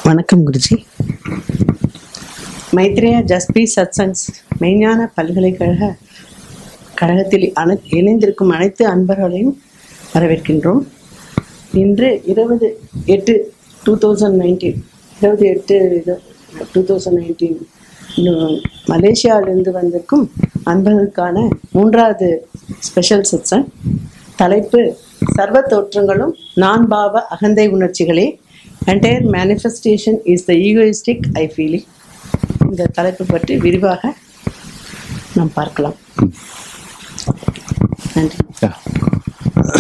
வணக்கம் குருஜி மைத்ரேயா ஜஸ்பி சத்சங்ஸ் மெய்ஞான பல்கலைக்கழக கழகத்தில் அனை இணைந்திருக்கும் அனைத்து அன்பர்களையும் வரவேற்கின்றோம் இன்று இருபது எட்டு டூ தௌசண்ட் நைன்டீன் இருபது எட்டு இது டூ தௌசண்ட் நைன்டீன் மலேசியாவிலிருந்து வந்திருக்கும் அன்பர்களுக்கான மூன்றாவது ஸ்பெஷல் செக்ஷன் தலைப்பு சர்வ தோற்றங்களும் நான் பாவ அகந்தை உணர்ச்சிகளே entire manifestation is the egoistic I feeling இந்த தலைப்பு பற்றி விரிவாக நாம் பார்க்கலாம் நன்றி Yeah.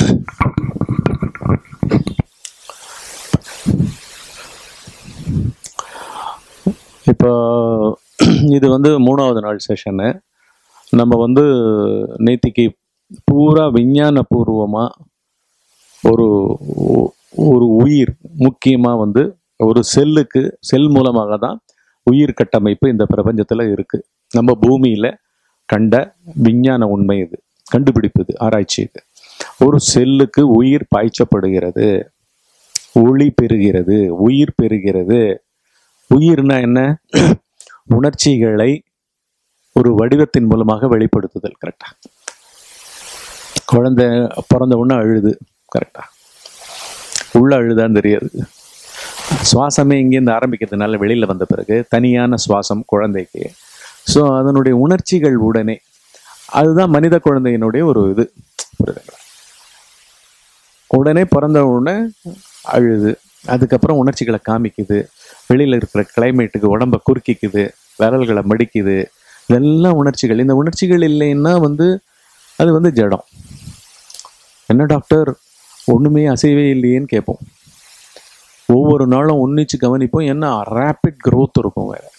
இப்போ இது வந்து மூணாவது நாள் செஷனு நம்ம வந்து நேத்திக்கு பூரா விஞ்ஞானபூர்வமாக ஒரு ஒரு உயிர் முக்கியமாக வந்து ஒரு செல்லுக்கு செல் மூலமாக தான் உயிர் கட்டமைப்பு இந்த பிரபஞ்சத்தில் இருக்குது நம்ம பூமியில் கண்ட விஞ்ஞான உண்மை இது கண்டுபிடிப்பு இது ஆராய்ச்சி இது ஒரு செல்லுக்கு உயிர் பாய்ச்சப்படுகிறது ஒளி பெறுகிறது உயிர் பெறுகிறது உயிர்னா என்ன உணர்ச்சிகளை ஒரு வடிவத்தின் மூலமாக வெளிப்படுத்துதல் கரெக்டா குழந்தை பிறந்த உடனே அழுது கரெக்டா உள்ள அழுதான்னு தெரியாது சுவாசமே இங்கேருந்து ஆரம்பிக்கிறதுனால வெளியில் வந்த பிறகு தனியான சுவாசம் குழந்தைக்கு ஸோ அதனுடைய உணர்ச்சிகள் உடனே அதுதான் மனித குழந்தையினுடைய ஒரு இது புரியுதுங்களா உடனே பிறந்த உடனே அழுது அதுக்கப்புறம் உணர்ச்சிகளை காமிக்குது வெளியில் இருக்கிற கிளைமேட்டுக்கு உடம்ப குறுக்கிக்குது விரல்களை மடிக்குது இதெல்லாம் உணர்ச்சிகள் இந்த உணர்ச்சிகள் இல்லைன்னா வந்து அது வந்து ஜடம் என்ன டாக்டர் ஒன்றுமே அசைவே இல்லையேன்னு கேட்போம் ஒவ்வொரு நாளும் உன்னிச்சு கவனிப்போம் என்ன ரேப்பிட் growth இருக்கும் வேற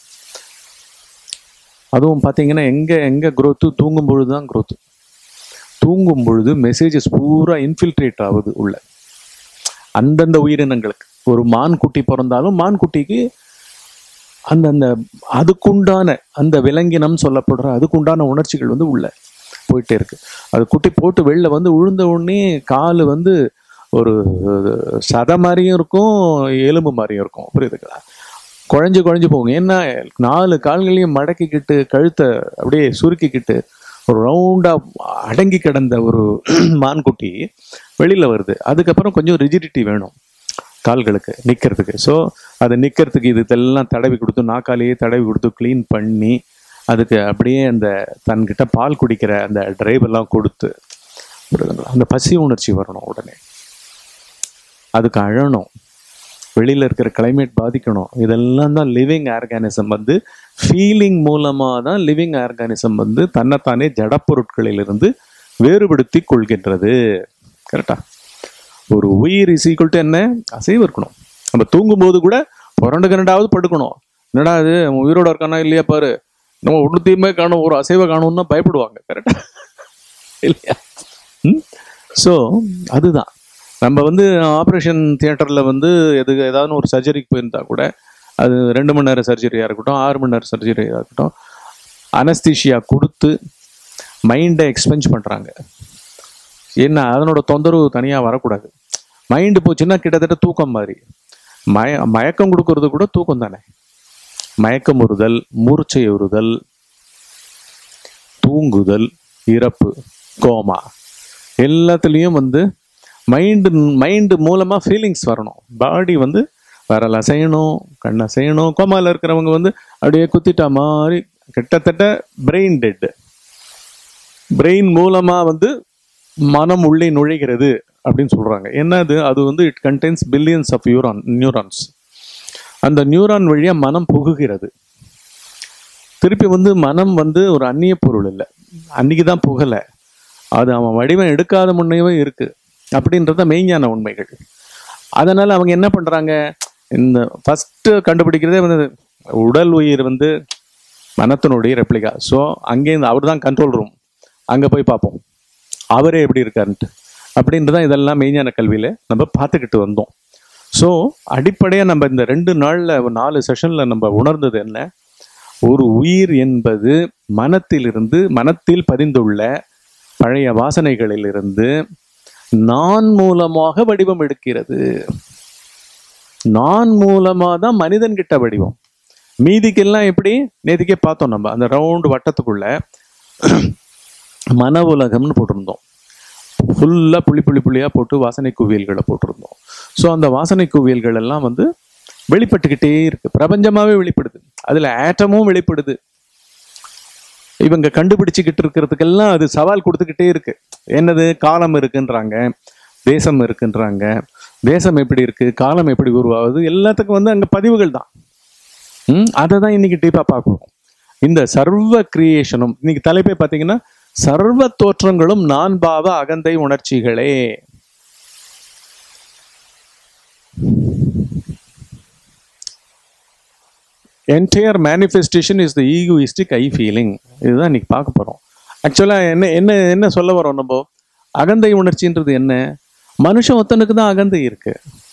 அதுவும் பார்த்தீங்கன்னா எங்கே எங்கே growth தூங்கும் பொழுது தான் growth தூங்கும் பொழுது மெசேஜஸ் பூரா இன்ஃபில்ட்ரேட் ஆகுது உள்ள அந்தந்த உயிரினங்களுக்கு ஒரு மான் குட்டி பிறந்தாலும் மான் குட்டிக்கு அந்தந்த அதுக்குண்டான அந்த விலங்கினம் சொல்லப்படுற அதுக்குண்டான உணர்ச்சிகள் வந்து உள்ள போயிட்டே இருக்கு அது குட்டி போட்டு வெளில வந்து விழுந்த உடனே கால் வந்து ஒரு சதை மாதிரியும் இருக்கும் எலும்பு மாதிரியும் இருக்கும் புரியுதுங்களா குழஞ்சு குழஞ்சு போகும் ஏன்னா நாலு கால்களையும் மடக்கிக்கிட்டு கழுத்தை அப்படியே சுருக்கிக்கிட்டு ஒரு ரவுண்டா அடங்கி கிடந்த ஒரு மான்குட்டி வெளியில வருது அதுக்கப்புறம் கொஞ்சம் ரிஜிடிட்டி வேணும் கால்களுக்கு நிக்கிறதுக்கு ஸோ அது நிக்கிறதுக்கு இது இதெல்லாம் தடவி கொடுத்து நாக்காலேயே தடவி கொடுத்து க்ளீன் பண்ணி அதுக்கு அப்படியே அந்த தன்கிட்ட பால் குடிக்கிற அந்த டிரைவ் எல்லாம் கொடுத்து புரியுதுங்களா? அந்த பசி உணர்ச்சி வரணும் உடனே அதுக்கு அழணும் வெளியில இருக்கிற கிளைமேட் பாதிக்கணும் இதெல்லாம் தான் லிவிங் ஆர்கானிசம் வந்து ஃபீலிங் மூலமா தான் லிவிங் ஆர்கானிசம் வந்து தன்னைத்தானே ஜடப்பொருட்களிலிருந்து வேறுபடுத்தி கொள்கின்றது கரெக்டா ஒரு உயிர் இஸ் ஈக்குவல் டு என்ன அசைவு இருக்கணும் நம்ம தூங்கும்போது கூட புரண்டு கரண்டாவது படுக்கணும் என்னடா இது அவன் உயிரோட இருக்கானா இல்லையா பாரு நம்ம ஒன்றுத்தையுமே காணும் ஒரு அசைவை காணும்னா பயப்படுவாங்க கரெக்டா இல்லையா ஸோ அதுதான் நம்ம வந்து ஆப்ரேஷன் தியேட்டரில் வந்து எது ஏதாவது ஒரு சர்ஜரிக்கு போயிருந்தா கூட அது ரெண்டு மணி நேரம் சர்ஜரியாக இருக்கட்டும் ஆறு மணி நேரம் சர்ஜரியாக இருக்கட்டும் அனஸ்தீஷியா கொடுத்து மைண்டை எக்ஸ்பென்ஸ் பண்ணுறாங்க என்ன அதனோட தொந்தரவு தனியாக வரக்கூடாது மைண்டு போச்சுன்னா கிட்டத்தட்ட தூக்கம் மாதிரி மய மயக்கம் கொடுக்கறது கூட தூக்கம் தானே மயக்கம் உறுதல் மூர்ச்சை உறுதல் தூங்குதல் இறப்பு கோமா எல்லாத்துலேயும் வந்து மைண்டு மைண்டு மூலமாக ஃபீலிங்ஸ் வரணும் பாடி வந்து விரல் அசையணும் கண் அசையணும் கோமாவில் இருக்கிறவங்க வந்து அப்படியே குத்திட்டா மாதிரி கிட்டத்தட்ட பிரெயின் டெட் பிரெயின் மூலமாக வந்து மனம் உள்ளே நுழைகிறது அப்படின்னு சொல்கிறாங்க என்னது அது வந்து இட் கண்டென்ஸ் பில்லியன்ஸ் ஆஃப் யூரான் நியூரான்ஸ் அந்த நியூரான் வழியாக மனம் புகுகிறது திருப்பி வந்து மனம் வந்து ஒரு அந்நிய பொருள் இல்லை அன்னைக்கு தான் புகலை அது அவன் வடிவம் எடுக்காத முன்னேவே இருக்கு அப்படின்றத மெய்ஞான உண்மைகள் அதனால அவங்க என்ன பண்றாங்க இந்த ஃபர்ஸ்ட் கண்டுபிடிக்கிறதே வந்து உடல் உயிர் வந்து மனத்தினுடைய ரெப்ளிகா ஸோ அங்கேருந்து அவர் தான் கண்ட்ரோல் ரூம் அங்கே போய் பார்ப்போம் அவரே எப்படி இருக்காருன்ட்டு அப்படின்றதான் இதெல்லாம் மெய்ஞான கல்வியில் நம்ம பார்த்துக்கிட்டு வந்தோம் ஸோ அடிப்படையாக நம்ம இந்த ரெண்டு நாளில் நாலு செஷனில் நம்ம உணர்ந்தது என்ன ஒரு உயிர் என்பது மனத்திலிருந்து மனத்தில் பதிந்துள்ள பழைய வாசனைகளிலிருந்து நான் மூலமாக வடிவம் எடுக்கிறது நான் மூலமா தான் மனிதன் கிட்ட வடிவம் மீதிக்கெல்லாம் எப்படி நேத்திக்கே பார்த்தோம் நம்ம அந்த ரவுண்டு வட்டத்துக்குள்ள மன உலகம்னு போட்டிருந்தோம் ஃபுல்லாக புள்ளி புள்ளி புள்ளியாக போட்டு வாசனை குவியல்களை போட்டிருந்தோம் ஸோ அந்த வாசனை குவியல்கள் எல்லாம் வந்து வெளிப்பட்டுக்கிட்டே இருக்கு பிரபஞ்சமாவே வெளிப்படுது அதுல ஆட்டமும் வெளிப்படுது இவங்க கண்டுபிடிச்சுக்கிட்டு இருக்கிறதுக்கெல்லாம் அது சவால் கொடுத்துக்கிட்டே இருக்கு என்னது காலம் இருக்குன்றாங்க தேசம் இருக்குன்றாங்க தேசம் எப்படி இருக்கு காலம் எப்படி உருவாகுது எல்லாத்துக்கும் வந்து அங்க பதிவுகள் தான் ம் அதை தான் இன்னைக்கு டீப்பா பார்க்கணும் இந்த சர்வ கிரியேஷனும் இன்னைக்கு தலைப்பே பார்த்தீங்கன்னா சர்வ தோற்றங்களும் நான் பாவ அகந்தை உணர்ச்சிகளே entire manifestation is the egoistic I feeling இதுதான் இன்னைக்கு பார்க்க போறோம் ஆக்சுவலாக என்ன என்ன என்ன சொல்ல வரோம் நம்ம அகந்தை உணர்ச்சின்றது என்ன மனுஷன் ஒத்தனுக்கு தான் அகந்தை இருக்கு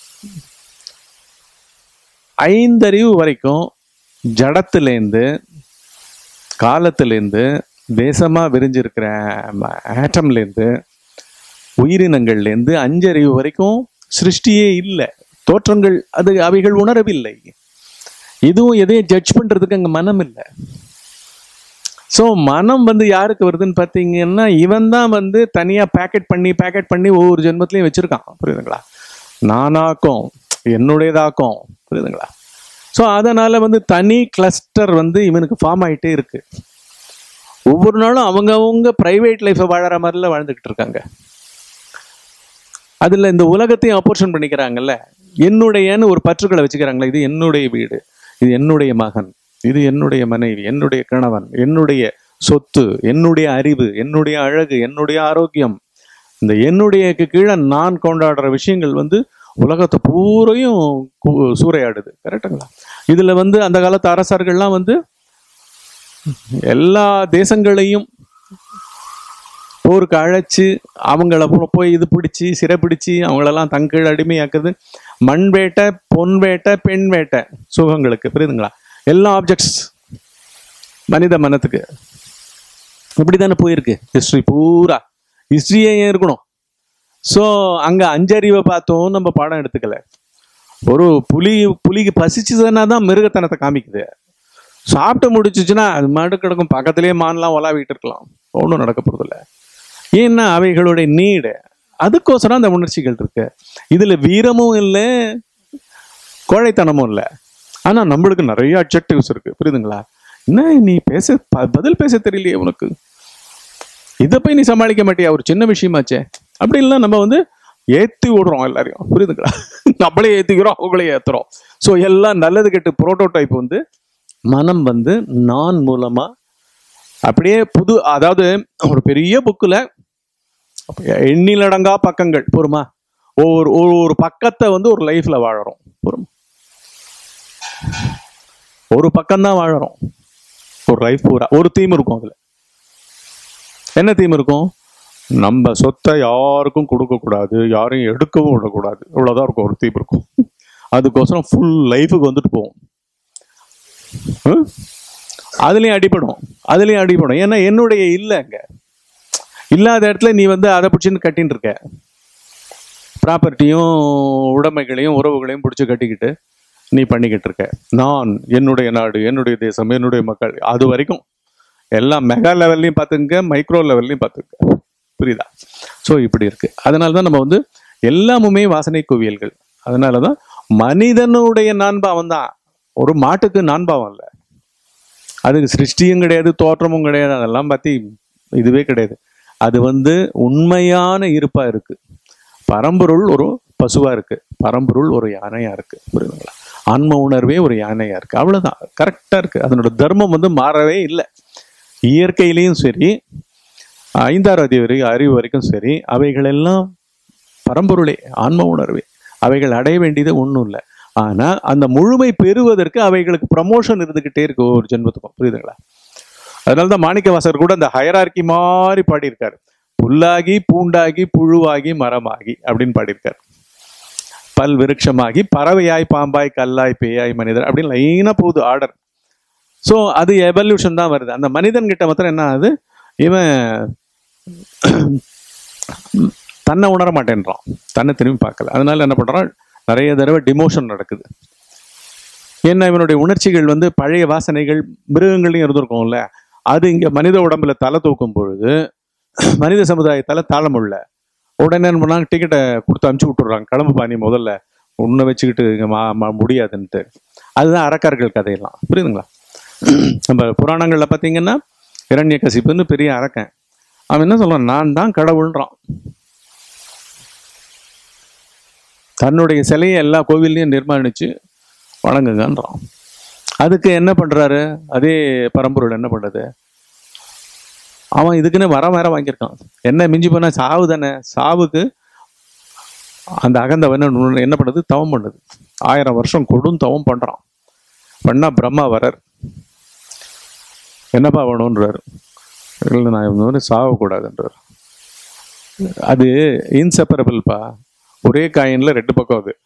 ஐந்தறிவு வரைக்கும் ஜடத்துலேருந்து காலத்துலேருந்து தேசமாக விரிஞ்சிருக்கிற ஆட்டம்லேருந்து உயிரினங்கள்லேருந்து அஞ்சறிவு வரைக்கும் சிருஷ்டியே இல்லை தோற்றங்கள் அது அவைகள் உணரவில்லை இதுவும் எதையும் ஜட்ஜ் பண்றதுக்கு அங்க மனம் இல்லை ஸோ மனம் வந்து யாருக்கு வருதுன்னு பார்த்தீங்கன்னா இவன் தான் வந்து தனியாக பேக்கெட் பண்ணி பேக்கெட் பண்ணி ஒவ்வொரு ஜென்மத்திலையும் வச்சிருக்கான் புரியுதுங்களா நானாக்கும் என்னுடையதாக்கும் புரியுதுங்களா ஸோ அதனால வந்து தனி கிளஸ்டர் வந்து இவனுக்கு ஃபார்ம் ஆயிட்டே இருக்கு ஒவ்வொரு நாளும் அவங்கவங்க பிரைவேட் லைஃப்பை வாழற மாதிரில வாழ்ந்துகிட்டு இருக்காங்க அதுல இந்த உலகத்தையும் அப்போர்ஷன் பண்ணிக்கிறாங்கல்ல என்னுடையன்னு ஒரு பற்றுக்களை வச்சுக்கிறாங்களே இது என்னுடைய வீடு இது என்னுடைய மகன் இது என்னுடைய மனைவி என்னுடைய கணவன் என்னுடைய சொத்து என்னுடைய அறிவு என்னுடைய அழகு என்னுடைய ஆரோக்கியம் இந்த என்னுடையக்கு கீழே நான் கொண்டாடுற விஷயங்கள் வந்து உலகத்தை பூரையும் கு- சூறையாடுது கரெக்டுங்களா இதுல வந்து அந்த காலத்து அரசர்கள்லாம் வந்து எல்லா தேசங்களையும் போருக்கு அழைச்சு அவங்கள போ- போய் இது பிடிச்சி சிறைப்பிடிச்சு அவங்களெல்லாம் தங்கீழ் அடிமையாக்குறது மண் வேட்டை பொன் வேட்டை பெண் வேட்டை சுகங்களுக்கு புரியுதுங்களா எல்லா ஆப்ஜெக்ட்ஸ் மனித மனத்துக்கு இப்படி தானே போயிருக்கு ஹிஸ்ட்ரி பூரா ஹிஸ்ட்ரியே ஏன் இருக்கணும் ஸோ அங்கே அஞ்சறிவை பார்த்தோம் நம்ம பாடம் எடுத்துக்கல ஒரு புலி புலிக்கு பசிச்சுதுன்னா தான் மிருகத்தனத்தை காமிக்குது சாப்பிட்டு முடிச்சுச்சுன்னா அது மாட்டு கிடக்கும் பக்கத்துலேயே மான்லாம் உலாவிட்டு இருக்கலாம் ஒன்றும் நடக்க போகிறதில்ல ஏன்னா அவைகளுடைய நீடு அதுக்கோசரம் அந்த உணர்ச்சிகள் இருக்கு இதுல வீரமும் இல்லை கோழைத்தனமும் இல்லை ஆனா நம்மளுக்கு நிறைய அப்ஜெக்டிவ்ஸ் இருக்கு புரியுதுங்களா என்ன நீ பேச ப- பதில் பேச தெரியலையே உனக்கு இதை போய் நீ சமாளிக்க மாட்டியா ஒரு சின்ன விஷயமாச்சே அப்படின்லாம் நம்ம வந்து ஏத்தி விடுறோம் எல்லாரையும் புரியுதுங்களா நம்மளே ஏத்திக்கிறோம் அவங்களே ஏத்துறோம் ஸோ எல்லாம் நல்லது கெட்டு புரோட்டோடைப் வந்து மனம் வந்து நான் மூலமா அப்படியே புது அதாவது ஒரு பெரிய புக்கில் எண்ணிலடங்கா பக்கங்கள் போருமா ஒவ்வொரு ஒரு ஒரு பக்கத்தை வந்து ஒரு லைஃப்ல வாழறோம் போருமா ஒரு பக்கம்தான் வாழறோம் ஒரு லைஃப் பூரா ஒரு தீம் இருக்கும் அதுல என்ன தீம் இருக்கும் நம்ம சொத்தை யாருக்கும் கொடுக்க கூடாது யாரையும் எடுக்கவும் விடக்கூடாது இவ்வளவுதான் இருக்கும் ஒரு தீம் இருக்கும் அதுக்கோசரம் ஃபுல் லைஃபுக்கு வந்துட்டு போவோம் ஹம்? அதுலயும் அடிபடும் அதுலயும் அடிபடும் ஏன்னா என்னுடைய இல்லை அங்க இல்லாத இடத்துல நீ வந்து அதை பிடிச்சின்னு கட்டின்னு இருக்க ப்ராப்பர்ட்டியும் உடைமைகளையும் உறவுகளையும் பிடிச்சி கட்டிக்கிட்டு நீ பண்ணிக்கிட்டு இருக்க நான் என்னுடைய நாடு என்னுடைய தேசம் என்னுடைய மக்கள் அது வரைக்கும் எல்லாம் மெகா லெவல்லையும் பார்த்துங்க மைக்ரோ லெவல்லையும் பார்த்துங்க புரியுதா ஸோ இப்படி இருக்கு அதனால தான் நம்ம வந்து எல்லாமுமே வாசனை குவியல்கள் அதனால தான் மனிதனுடைய நான்பாவம் தான் ஒரு மாட்டுக்கு நான்பாவம் இல்லை அதுக்கு சிருஷ்டியும் கிடையாது தோற்றமும் கிடையாது அதெல்லாம் பத்தி இதுவே கிடையாது அது வந்து உண்மையான இருப்பா இருக்கு பரம்பொருள் ஒரு பசுவா இருக்கு பரம்பொருள் ஒரு யானையா இருக்கு புரியுதுங்களா ஆன்ம உணர்வே ஒரு யானையா இருக்கு அவ்வளவுதான் கரெக்டா இருக்கு அதனோட தர்மம் வந்து மாறவே இல்லை இயற்கையிலையும் சரி ஐந்தாறு அறிவு வரை அறிவு வரைக்கும் சரி அவைகள் எல்லாம் பரம்பொருளே ஆன்ம உணர்வே அவைகள் அடைய வேண்டியது ஒன்றும் இல்லை ஆனா அந்த முழுமை பெறுவதற்கு அவைகளுக்கு ப்ரமோஷன் இருந்துகிட்டே இருக்கு ஒவ்வொரு ஜென்மத்துக்கும் புரியுதுங்களா அதனால தான் மாணிக்கவாசகர் கூட அந்த ஹயரார்கி மாதிரி பாடியிருக்காரு புல்லாகி பூண்டாகி புழுவாகி மரமாகி அப்படின்னு பாடியிருக்காரு பல் விருட்சமாகி பறவையாய் பாம்பாய் கல்லாய் பேயாய் மனிதர் அப்படின்னு லைனா போகுது ஆர்டர் ஸோ அது எவல்யூஷன் தான் வருது அந்த மனிதன் கிட்ட மாத்திரம் என்ன ஆகுது இவன் தன்னை உணர மாட்டேன்றான் தன்னை திரும்பி பார்க்கல அதனால என்ன பண்றான் நிறைய தடவை டிமோஷன் நடக்குது ஏன்னா இவனுடைய உணர்ச்சிகள் வந்து பழைய வாசனைகள் மிருகங்களையும் இருந்திருக்கும்ல அது இங்க மனித உடம்புல தலை தூக்கும் பொழுது மனித சமுதாயத்தால தாழ முடியல உடனே என்ன பண்ணாங்க டிக்கெட்டை கொடுத்து அனுப்பிச்சு விட்டுறாங்க கிளம்பு பாணி முதல்ல உன்னை வச்சுக்கிட்டு இங்க மா மா- முடியாதுன்ட்டு அதுதான் அரக்கர்கள் கதையெல்லாம் புரியுதுங்களா நம்ம புராணங்கள்ல பார்த்தீங்கன்னா இரண்ய கசிப்புன்னு பெரிய அரக்கன் அவன் என்ன சொல்றான் நான் தான் கடவுள்ன்றான் தன்னுடைய சிலையை எல்லா கோவில்லையும் நிர்மாணிச்சு வணங்குங்கன்றான் அதுக்கு என்ன பண்றாரு அதே பரம்பொருள் என்ன பண்றது அவன் இதுக்குன்னு வர வர வாங்கியிருக்கான் என்ன மிஞ்சி போனா சாவு தானே சாவுக்கு அந்த அகந்தவன் என்ன என்ன பண்ணுது தவம் பண்ணுது ஆயிரம் வருஷம் கொடும் தவம் பண்றான் பண்ணா பிரம்மா வரார் என்னப்பா வேணும்ன்றாரு இல்லை நான் இந்த மாதிரி சாகக்கூடாதுன்றார் அது இன்செப்பரபிள்ப்பா ஒரே காயின்ல ரெண்டு பக்கம் அது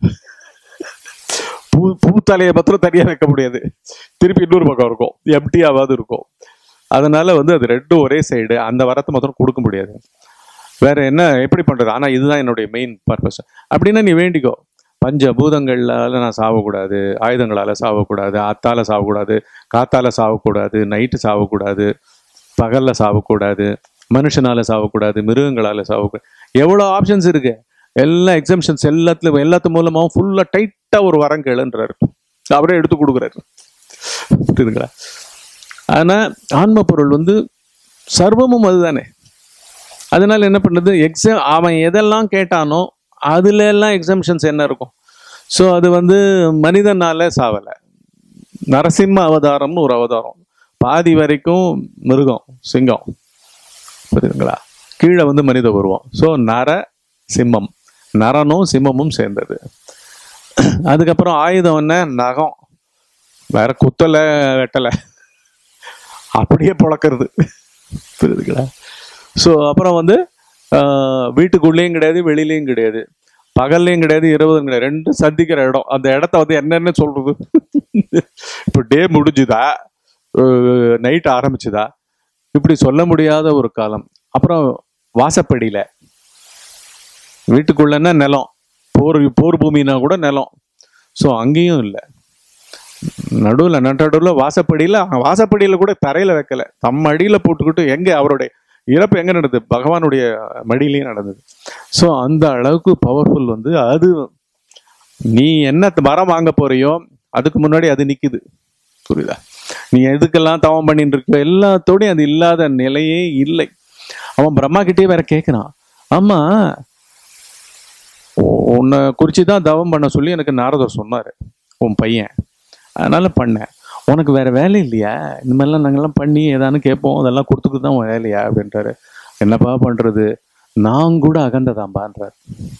பூ பூத்தலையை மாத்திரம் தனியா வைக்க முடியாது திருப்பி இன்னொரு பக்கம் இருக்கும் எம்டியாவது இருக்கும் அதனால வந்து அது ரெண்டும் ஒரே சைடு அந்த வரத்தை மாத்திரம் கொடுக்க முடியாது வேற என்ன எப்படி பண்றது ஆனா இதுதான் என்னுடைய மெயின் பர்பஸ் அப்படின்னா நீ வேண்டிக்கோ பஞ்ச பூதங்களால நான் சாவக்கூடாது ஆயுதங்களால சாவக்கூடாது ஆத்தால சாவக்கூடாது காத்தால சாவக்கூடாது நைட்டு சாவக்கூடாது பகல்ல சாவக்கூடாது மனுஷனால சாவக்கூடாது மிருகங்களால சாவக்கூடாது எவ்வளோ ஆப்ஷன்ஸ் இருக்கு எல்லா எக்ஸம்ஷன்ஸ் எல்லாத்துலயும் எல்லாத்து மூலமாவும் ஃபுல்லா டைட்டா ஒரு வரம் கேளுன்றாரு அவரே எடுத்து கொடுக்குறாரு புரியுதுங்களா ஆனா ஆன்ம பொருள் வந்து சர்வமும் அதுதானே அதனால என்ன பண்ணுது எக்ஸாம் அவன் எதெல்லாம் கேட்டானோ அதுல எல்லாம் எக்ஸம்ஷன்ஸ் என்ன இருக்கும் ஸோ அது வந்து மனிதனால சாவலை நரசிம்ம அவதாரம்னு ஒரு அவதாரம் பாதி வரைக்கும் மிருகம் சிங்கம் புரியுதுங்களா கீழே வந்து மனித உருவம் ஸோ நர சிம்மம் நரனும் சிம்மமும் சேர்ந்தது அதுக்கப்புறம் ஆயுதம் என்ன நகம் வேற குத்தலை வெட்டலை அப்படியே பொழக்கிறது புரியுதுங்களா ஸோ அப்புறம் வந்து ஆஹ், வீட்டுக்குள்ளேயும் கிடையாது வெளியிலயும் கிடையாது பகல்லையும் கிடையாது இரவுலையும் கிடையாது ரெண்டும் சந்திக்கிற இடம் அந்த இடத்த வந்து என்னன்னு சொல்றது இப்போ டே முடிஞ்சுதா நைட் ஆரம்பிச்சுதா இப்படி சொல்ல முடியாத ஒரு காலம் அப்புறம் வாசப்படியில வீட்டுக்குள்ளன்னா நிலம் போர் போர் பூமினா கூட நிலம் ஸோ அங்கேயும் இல்லை நடுவில் நடுவில் வாசப்படியில் வாசப்படியில் கூட தரையில் வைக்கல தம் அடியில் போட்டுக்கிட்டு எங்கே அவருடைய இறப்பு எங்கே நடந்தது பகவானுடைய மடியிலையும் நடந்தது ஸோ அந்த அளவுக்கு பவர்ஃபுல் வந்து அது நீ என்ன மரம் வாங்க போறியோ அதுக்கு முன்னாடி அது நிக்குது புரியுதா நீ எதுக்கெல்லாம் தவம் பண்ணிட்டு இருக்கியோ எல்லாத்தோடையும் அது இல்லாத நிலையே இல்லை அவன் பிரம்மா கிட்டே வேற கேட்கிறான் ஆமா உ- உன்னை குறிச்சு தான் தவம் பண்ண சொல்லி எனக்கு நாரதர் சொன்னாரு உன் பையன் அதனால பண்ணேன் உனக்கு வேற வேலை இல்லையா இந்த மாதிரிலாம் நாங்கெல்லாம் பண்ணி ஏதானு கேட்போம் அதெல்லாம் கொடுத்துட்டு தான் உன் வேலையா அப்படின்றாரு என்னப்பா பண்றது நான் கூட அகந்ததாம்பான்றார்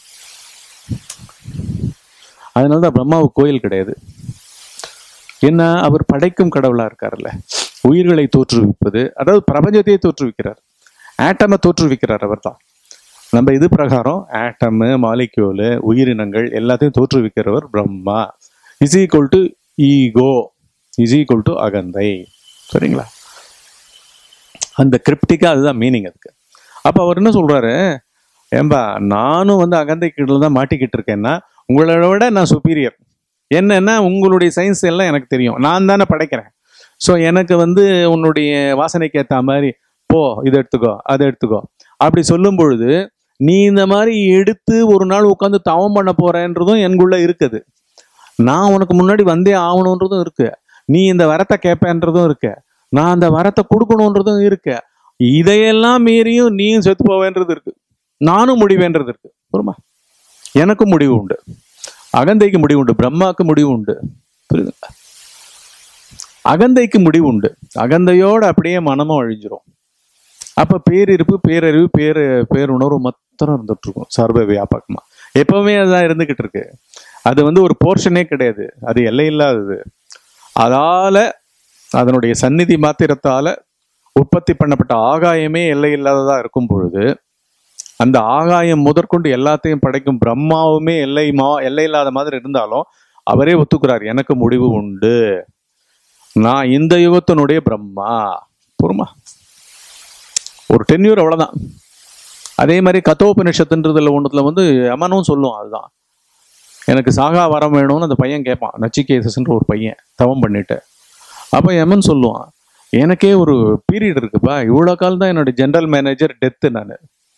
அதனால தான் பிரம்மாவுக்கு கோயில் கிடையாது என்ன அவர் படைக்கும் கடவுளா இருக்காருல்ல உயிர்களை தோற்றுவிப்பது அதாவது பிரபஞ்சத்தையே தோற்றுவிக்கிறார் ஆட்டமை தோற்றுவிக்கிறார் அவர் தான் நம்ம இது பிரகாரம் ஆட்டமு மாலிக்யூலு உயிரினங்கள் எல்லாத்தையும் தோற்றுவிக்கிறவர் Brahma is equal to ego is equal to அகந்தை சரிங்களா அந்த கிரிப்டிக்கா அதுதான் மீனிங் அதுக்கு அப்ப அவர் என்ன சொல்றாரு ஏம்பா நானும் வந்து அகந்தை கீழ தான் மாட்டிக்கிட்டு இருக்கேன்னா உங்களை விட நான் சுப்பீரியர் என்னன்னா உங்களுடைய சயின்ஸ் எல்லாம் எனக்கு தெரியும் நான் தானே படைக்கிறேன் ஸோ எனக்கு வந்து உன்னுடைய வாசனைக்கு ஏற்ற மாதிரி போ இதை எடுத்துக்கோ அதை எடுத்துக்கோ அப்படி சொல்லும் பொழுது நீ இந்த மாதிரி எடுத்து ஒரு நாள் உட்காந்து தவம் பண்ண போறேன்றதும் எனக்குள்ள இருக்குது நான் உனக்கு முன்னாடி வந்தே ஆகணுன்றதும் இருக்கு நீ இந்த வரத்தை கேட்பேன்றதும் இருக்கு நான் அந்த வரத்தை கொடுக்கணுன்றதும் இருக்கு இதையெல்லாம் மீறியும் நீயும் செத்து போவேன்றது இருக்கு நானும் முடிவேன்றது இருக்கு புரியுமா எனக்கும் முடிவு உண்டு அகந்தைக்கு முடிவு உண்டு பிரம்மாக்கு முடிவு உண்டு புரியுதுங்களா அகந்தைக்கு முடிவு உண்டு அகந்தையோட அப்படியே மனமும் அழிஞ்சிரும் அப்ப பேரிருப்பு பேரறிவு பேரு பேருணர்வு மாத்திரம் இருந்துட்டு இருக்கும் சர்வ வியாபகமா எப்பவுமே அதுதான் இருந்துகிட்டு இருக்கு அது வந்து ஒரு போர்ஷனே கிடையாது அது எல்லை இல்லாதது அதால அதனுடைய சந்நிதி மாத்திரத்தால உற்பத்தி பண்ணப்பட்ட ஆகாயமே எல்லை இல்லாததா இருக்கும் பொழுது அந்த ஆகாயம் முதற்கொண்டு எல்லாத்தையும் படைக்கும் பிரம்மாவுமே எல்லை மா எல்லை இல்லாத மாதிரி இருந்தாலும் அவரே ஒத்துக்கிறார் எனக்கு முடிவு உண்டு நான் இந்த யுகத்தினுடைய பிரம்மா பொறுமா ஒரு டென்யூர் அவ்வளவுதான் அதே மாதிரி கத்தோபனிஷத்துன்றதுல ஒன்றுத்துல வந்து யமனும் சொல்லும் அதுதான் எனக்கு சாகா வரம் வேணும்னு அந்த பையன் கேட்பான் நச்சிகேசஸ்ன்ற ஒரு பையன் தவம் பண்ணிட்டு அப்போ எமன் சொல்லுவான் எனக்கே ஒரு பீரியட் இருக்குப்பா இவ்வளோ காலம் தான் என்னோட ஜென்ரல் மேனேஜர் டெத்து நான்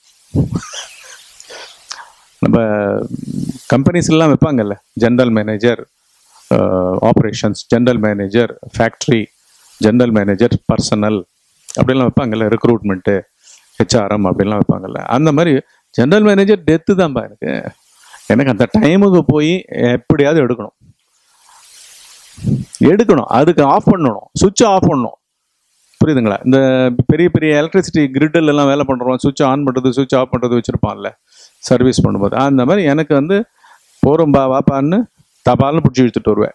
நம்ம கம்பெனிஸ் எல்லாம் வைப்பாங்கல்ல general manager operations general manager factory general manager personnel அப்படிலாம் வைப்பாங்கல்ல ரெக்ரூட்மெண்ட்டு ஹெச்ஆர்எம் அப்படிலாம் வைப்பாங்கல்ல அந்த மாதிரி ஜென்ரல் மேனேஜர் டெத்து தான்ப்பா எனக்கு எனக்கு அந்த டைமுக்கு போய் எப்படியாவது எடுக்கணும் எடுக்கணும் அதுக்கு ஆஃப் பண்ணணும் சுவிட்ச் ஆஃப் பண்ணணும் புரியுதுங்களா இந்த பெரிய பெரிய எலக்ட்ரிசிட்டி கிரிட்டில் எல்லாம் வேலை பண்ணுறோம் சுவிட்ச் ஆன் பண்ணுறது சுவிட்ச் ஆஃப் பண்ணுறது வச்சுருப்பான்ல சர்வீஸ் பண்ணும்போது அந்த மாதிரி எனக்கு வந்து போகிறோம்பா வாப்பான்னு தபால்னு பிடிச்சி இழுத்துட்டு வருவேன்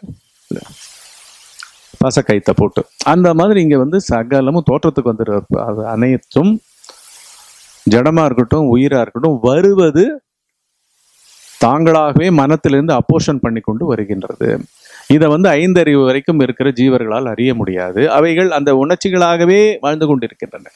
பச கைத்தை போட்டு அந்த மாதிரி இங்கே வந்து சகலமும் தோற்றத்துக்கு வந்துடுற அது அனைத்தும் ஜடமா இருக்கட்டும் உயிரா இருக்கட்டும் வருவது தாங்களாகவே மனத்திலிருந்து அப்போஷன் பண்ணி கொண்டு வருகின்றது இதை வந்து ஐந்தறிவு வரைக்கும் இருக்கிற ஜீவர்களால் அறிய முடியாது அவைகள் அந்த உணர்ச்சிகளாகவே வாழ்ந்து கொண்டிருக்கின்றன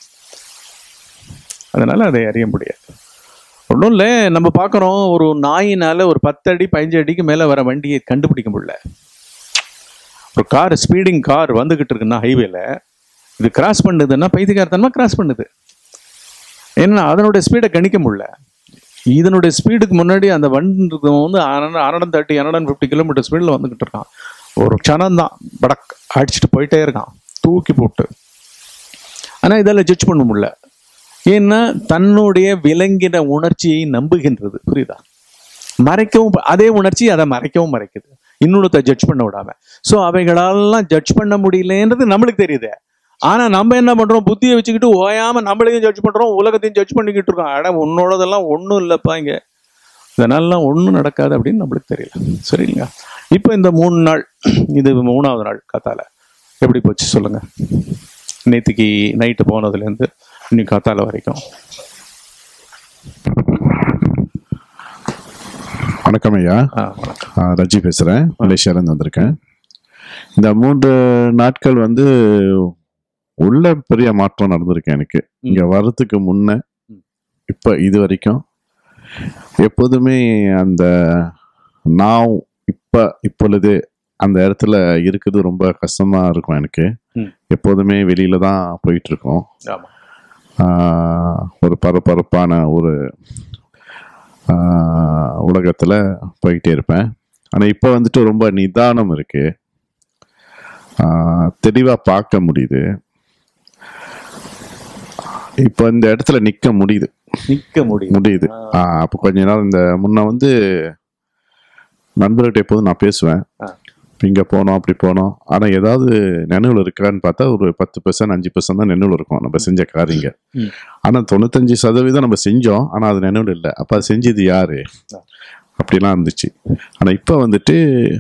அதனால அதை அறிய முடியாது ஒன்றும் இல்லை நம்ம பார்க்குறோம் ஒரு நாயினால ஒரு பத்து அடி பதினஞ்சு அடிக்கு மேலே வர வண்டியை கண்டுபிடிக்க முடியல ஒரு கார் ஸ்பீடிங் கார் வந்துகிட்டு இருக்குன்னா ஹைவேல இது கிராஸ் பண்ணுதுன்னா பைத்தியக்காரத்தனமா கிராஸ் பண்ணுது ஏன்னா அதனுடைய ஸ்பீடை கணிக்க முடியல இதனுடைய ஸ்பீடுக்கு முன்னாடி அந்த வண்டி வந்து hundred thirty hundred fifty kilometre ஸ்பீடில் வந்துகிட்டு இருக்கான் ஒரு க்ஷணம் தான் படக் அடிச்சுட்டு போயிட்டே இருக்கான் தூக்கி போட்டு ஆனால் இதெல்லாம் ஜட்ஜ் பண்ண முடியல ஏன்னா தன்னுடைய விலங்கின உணர்ச்சியை நம்புகின்றது புரியுதா மறைக்கவும் ப- அதே உணர்ச்சி அதை மறைக்கவும் மறைக்குது இன்னொருத்த ஜட்ஜ் பண்ண விடாம ஸோ அவைகளெல்லாம் ஜட்ஜ் பண்ண முடியலன்றது நம்மளுக்கு தெரியுது ஆனா நம்ம என்ன பண்றோம் புத்தியை வச்சுக்கிட்டு ஓயாம நம்மளையும் ஜட்ஜ் பண்றோம் உலகத்தையும் ஜட்ஜ் பண்ணிக்கிட்டு இருக்கோம் அட உன்னோடதெல்லாம் ஒன்றும் இல்லைப்பா இங்க இதனாலாம் ஒன்றும் நடக்காது அப்படின்னு நம்மளுக்கு தெரியல சரிங்களா இப்போ இந்த மூணு நாள் இது மூணாவது நாள் கத்தால எப்படி போச்சு சொல்லுங்க நேத்திக்கு நைட்டு போனதுலேருந்து இன்னைக்கு காத்தால வரைக்கும் வணக்கம் ஐயா ஆ, வணக்கம். ஆ, ரஜி பேசுகிறேன் மலேசியாலேருந்து வந்திருக்கேன் இந்த மூன்று நாட்கள் வந்து உள்ள பெரிய மாற்றம் நடந்திருக்கு எனக்கு இங்கே வர்றதுக்கு முன்ன ம். இப்போ இது வரைக்கும் எப்போதுமே அந்த நான் இப்போ இப்பொழுது அந்த இடத்துல இருக்கிறது ரொம்ப கஷ்டமாக இருக்கும் எனக்கு ம். எப்போதுமே வெளியில தான் போயிட்டு இருக்கோம் ஆமா ஆஹ் ஒரு பரபரப்பான ஒரு ஆஹ் உலகத்துல போயிட்டே இருப்பேன் ஆனா இப்போ வந்துட்டு ரொம்ப நிதானம் இருக்கு ஆஹ் தெளிவா பார்க்க முடியுது இப்போ இந்த இடத்துல நிக்க முடியுது நிக்க முடியும் முடியுது ஆஹ் அப்போ கொஞ்ச நாள் இந்த முன்ன வந்து நண்பர்கிட்ட எப்போதும் நான் பேசுவேன் ஆ. இங்க போனோம் அப்படி போனோம் ஆனா ஏதாவது நினைவுல இருக்கான்னு பார்த்தா ஒரு பத்து பெர்சன்ட் அஞ்சு பெர்சன்ட் தான் நினைவுல இருக்கும் நம்ம செஞ்ச காரியங்க ம். ஆனா தொண்ணூத்தஞ்சு சதவீதம் நம்ம செஞ்சோம் ஆனா அது நினைவுல இல்லை அப்ப அது செஞ்சது யாரு ஆ. அப்படிலாம் இருந்துச்சு ஆனா இப்ப வந்துட்டு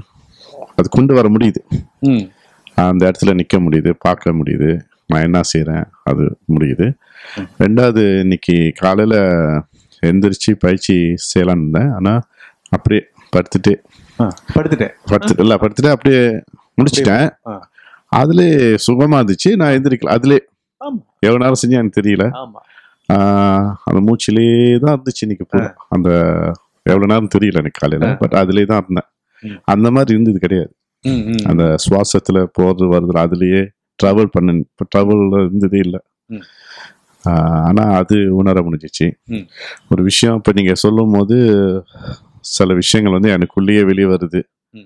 அது கொண்டு வர முடியுது ம் அந்த இடத்துல நிக்க முடியுது பார்க்க முடியுது நான் என்ன செய்றேன் அது முடியுது ரெண்டாவது இன்னைக்கு காலையில எந்திரிச்சு பயிற்சி செய்யலான்னு இருந்தேன் ஆனா அப்படியே படுத்துட்டு ஆ, படுத்துட்டேன் படுத்துட்டு இல்ல படுத்துட்டு அப்படியே முடிச்சிட்டேன் ஆ. அதுல சுகமா இருந்துச்சு நான் எந்திரிக்கல அதுல ஆமா எவ்வளவு நேரம் செஞ்சேன் எனக்கு தெரியல ஆமா ஆஹ் அந்த மூச்சிலே தான் இருந்துச்சு இன்னைக்கு பூரா அந்த எவ்வளவு நேரம் தெரியல எனக்கு காலையில பட் அதுலயே தான் இருந்தேன் ம். அந்த மாதிரி இருந்தது கிடையாது ம், ம். அந்த சுவாசத்துல போறது வருது அதுலயே டிராவல் பண்ண டிராவல் இருந்ததே இல்லை ம். ஆனா அது உணர முடிஞ்சிச்சு ம். ஒரு விஷயம் இப்ப நீங்க சொல்லும் போது சில விஷயங்கள் வந்து எனக்குள்ளேயே வெளியே வருது ம்.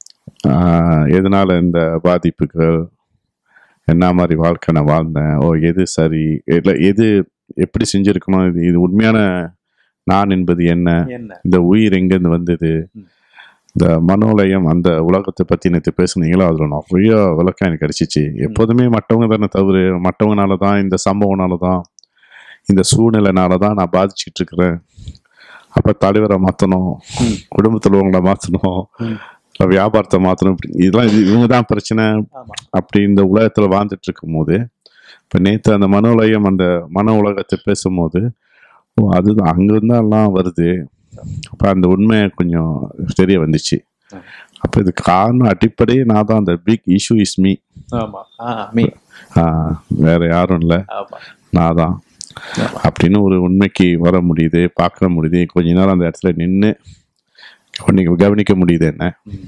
ஆஹ் எதனால இந்த பாதிப்புகள் என்ன மாதிரி வாழ்க்கை நான் வாழ்ந்தேன் ஓ எது சரி இல்லை எது எப்படி செஞ்சிருக்கணும் இது இது உண்மையான நான் என்பது என்ன என்ன இந்த உயிர் எங்கேருந்து வந்தது ம். இந்த மனோலயம் அந்த உலகத்தை பற்றி நேற்று பேசுனீங்களோ அதில் நிறைய விளக்கம் எனக்கு கிடைச்சிச்சு எப்போதுமே மற்றவங்க தானே தவறு மற்றவங்கனால தான் இந்த சம்பவனால தான் இந்த சூழ்நிலைனால தான் நான் பாதிச்சுட்டு இருக்கிறேன் அப்போ தலைவரை மாற்றணும் ம். குடும்பத்தில் உள்ளவங்களை மாற்றணும் ம். இல்லை வியாபாரத்தை மாற்றணும் இப்படி இதெல்லாம் இது இவங்க தான் பிரச்சனை ஆமா அப்படி இந்த உலகத்தில் வாழ்ந்துட்டு இருக்கும்போது இப்போ நேற்று அந்த மனோலயம் அந்த மன உலகத்தை பேசும்போது ஓ அதுதான் அங்கிருந்து எல்லாம் வருது அப்போ அந்த உண்மை கொஞ்சம் தெரிய வந்துச்சு ம். அப்போ இது காரணம் அடிப்படையே நான் தான் அந்த பிக் இஷ்யூ இஸ் மீ ஆமா ஆ மீ வேற யாரும் இல்லை ஆமா நான் தான் ஆமா. அப்படின்னு ஒரு உண்மைக்கு வர முடியுது பார்க்க முடியுது கொஞ்ச நேரம் அந்த இடத்துல நின்று நீங்க கவனிக்க முடியுது என்ன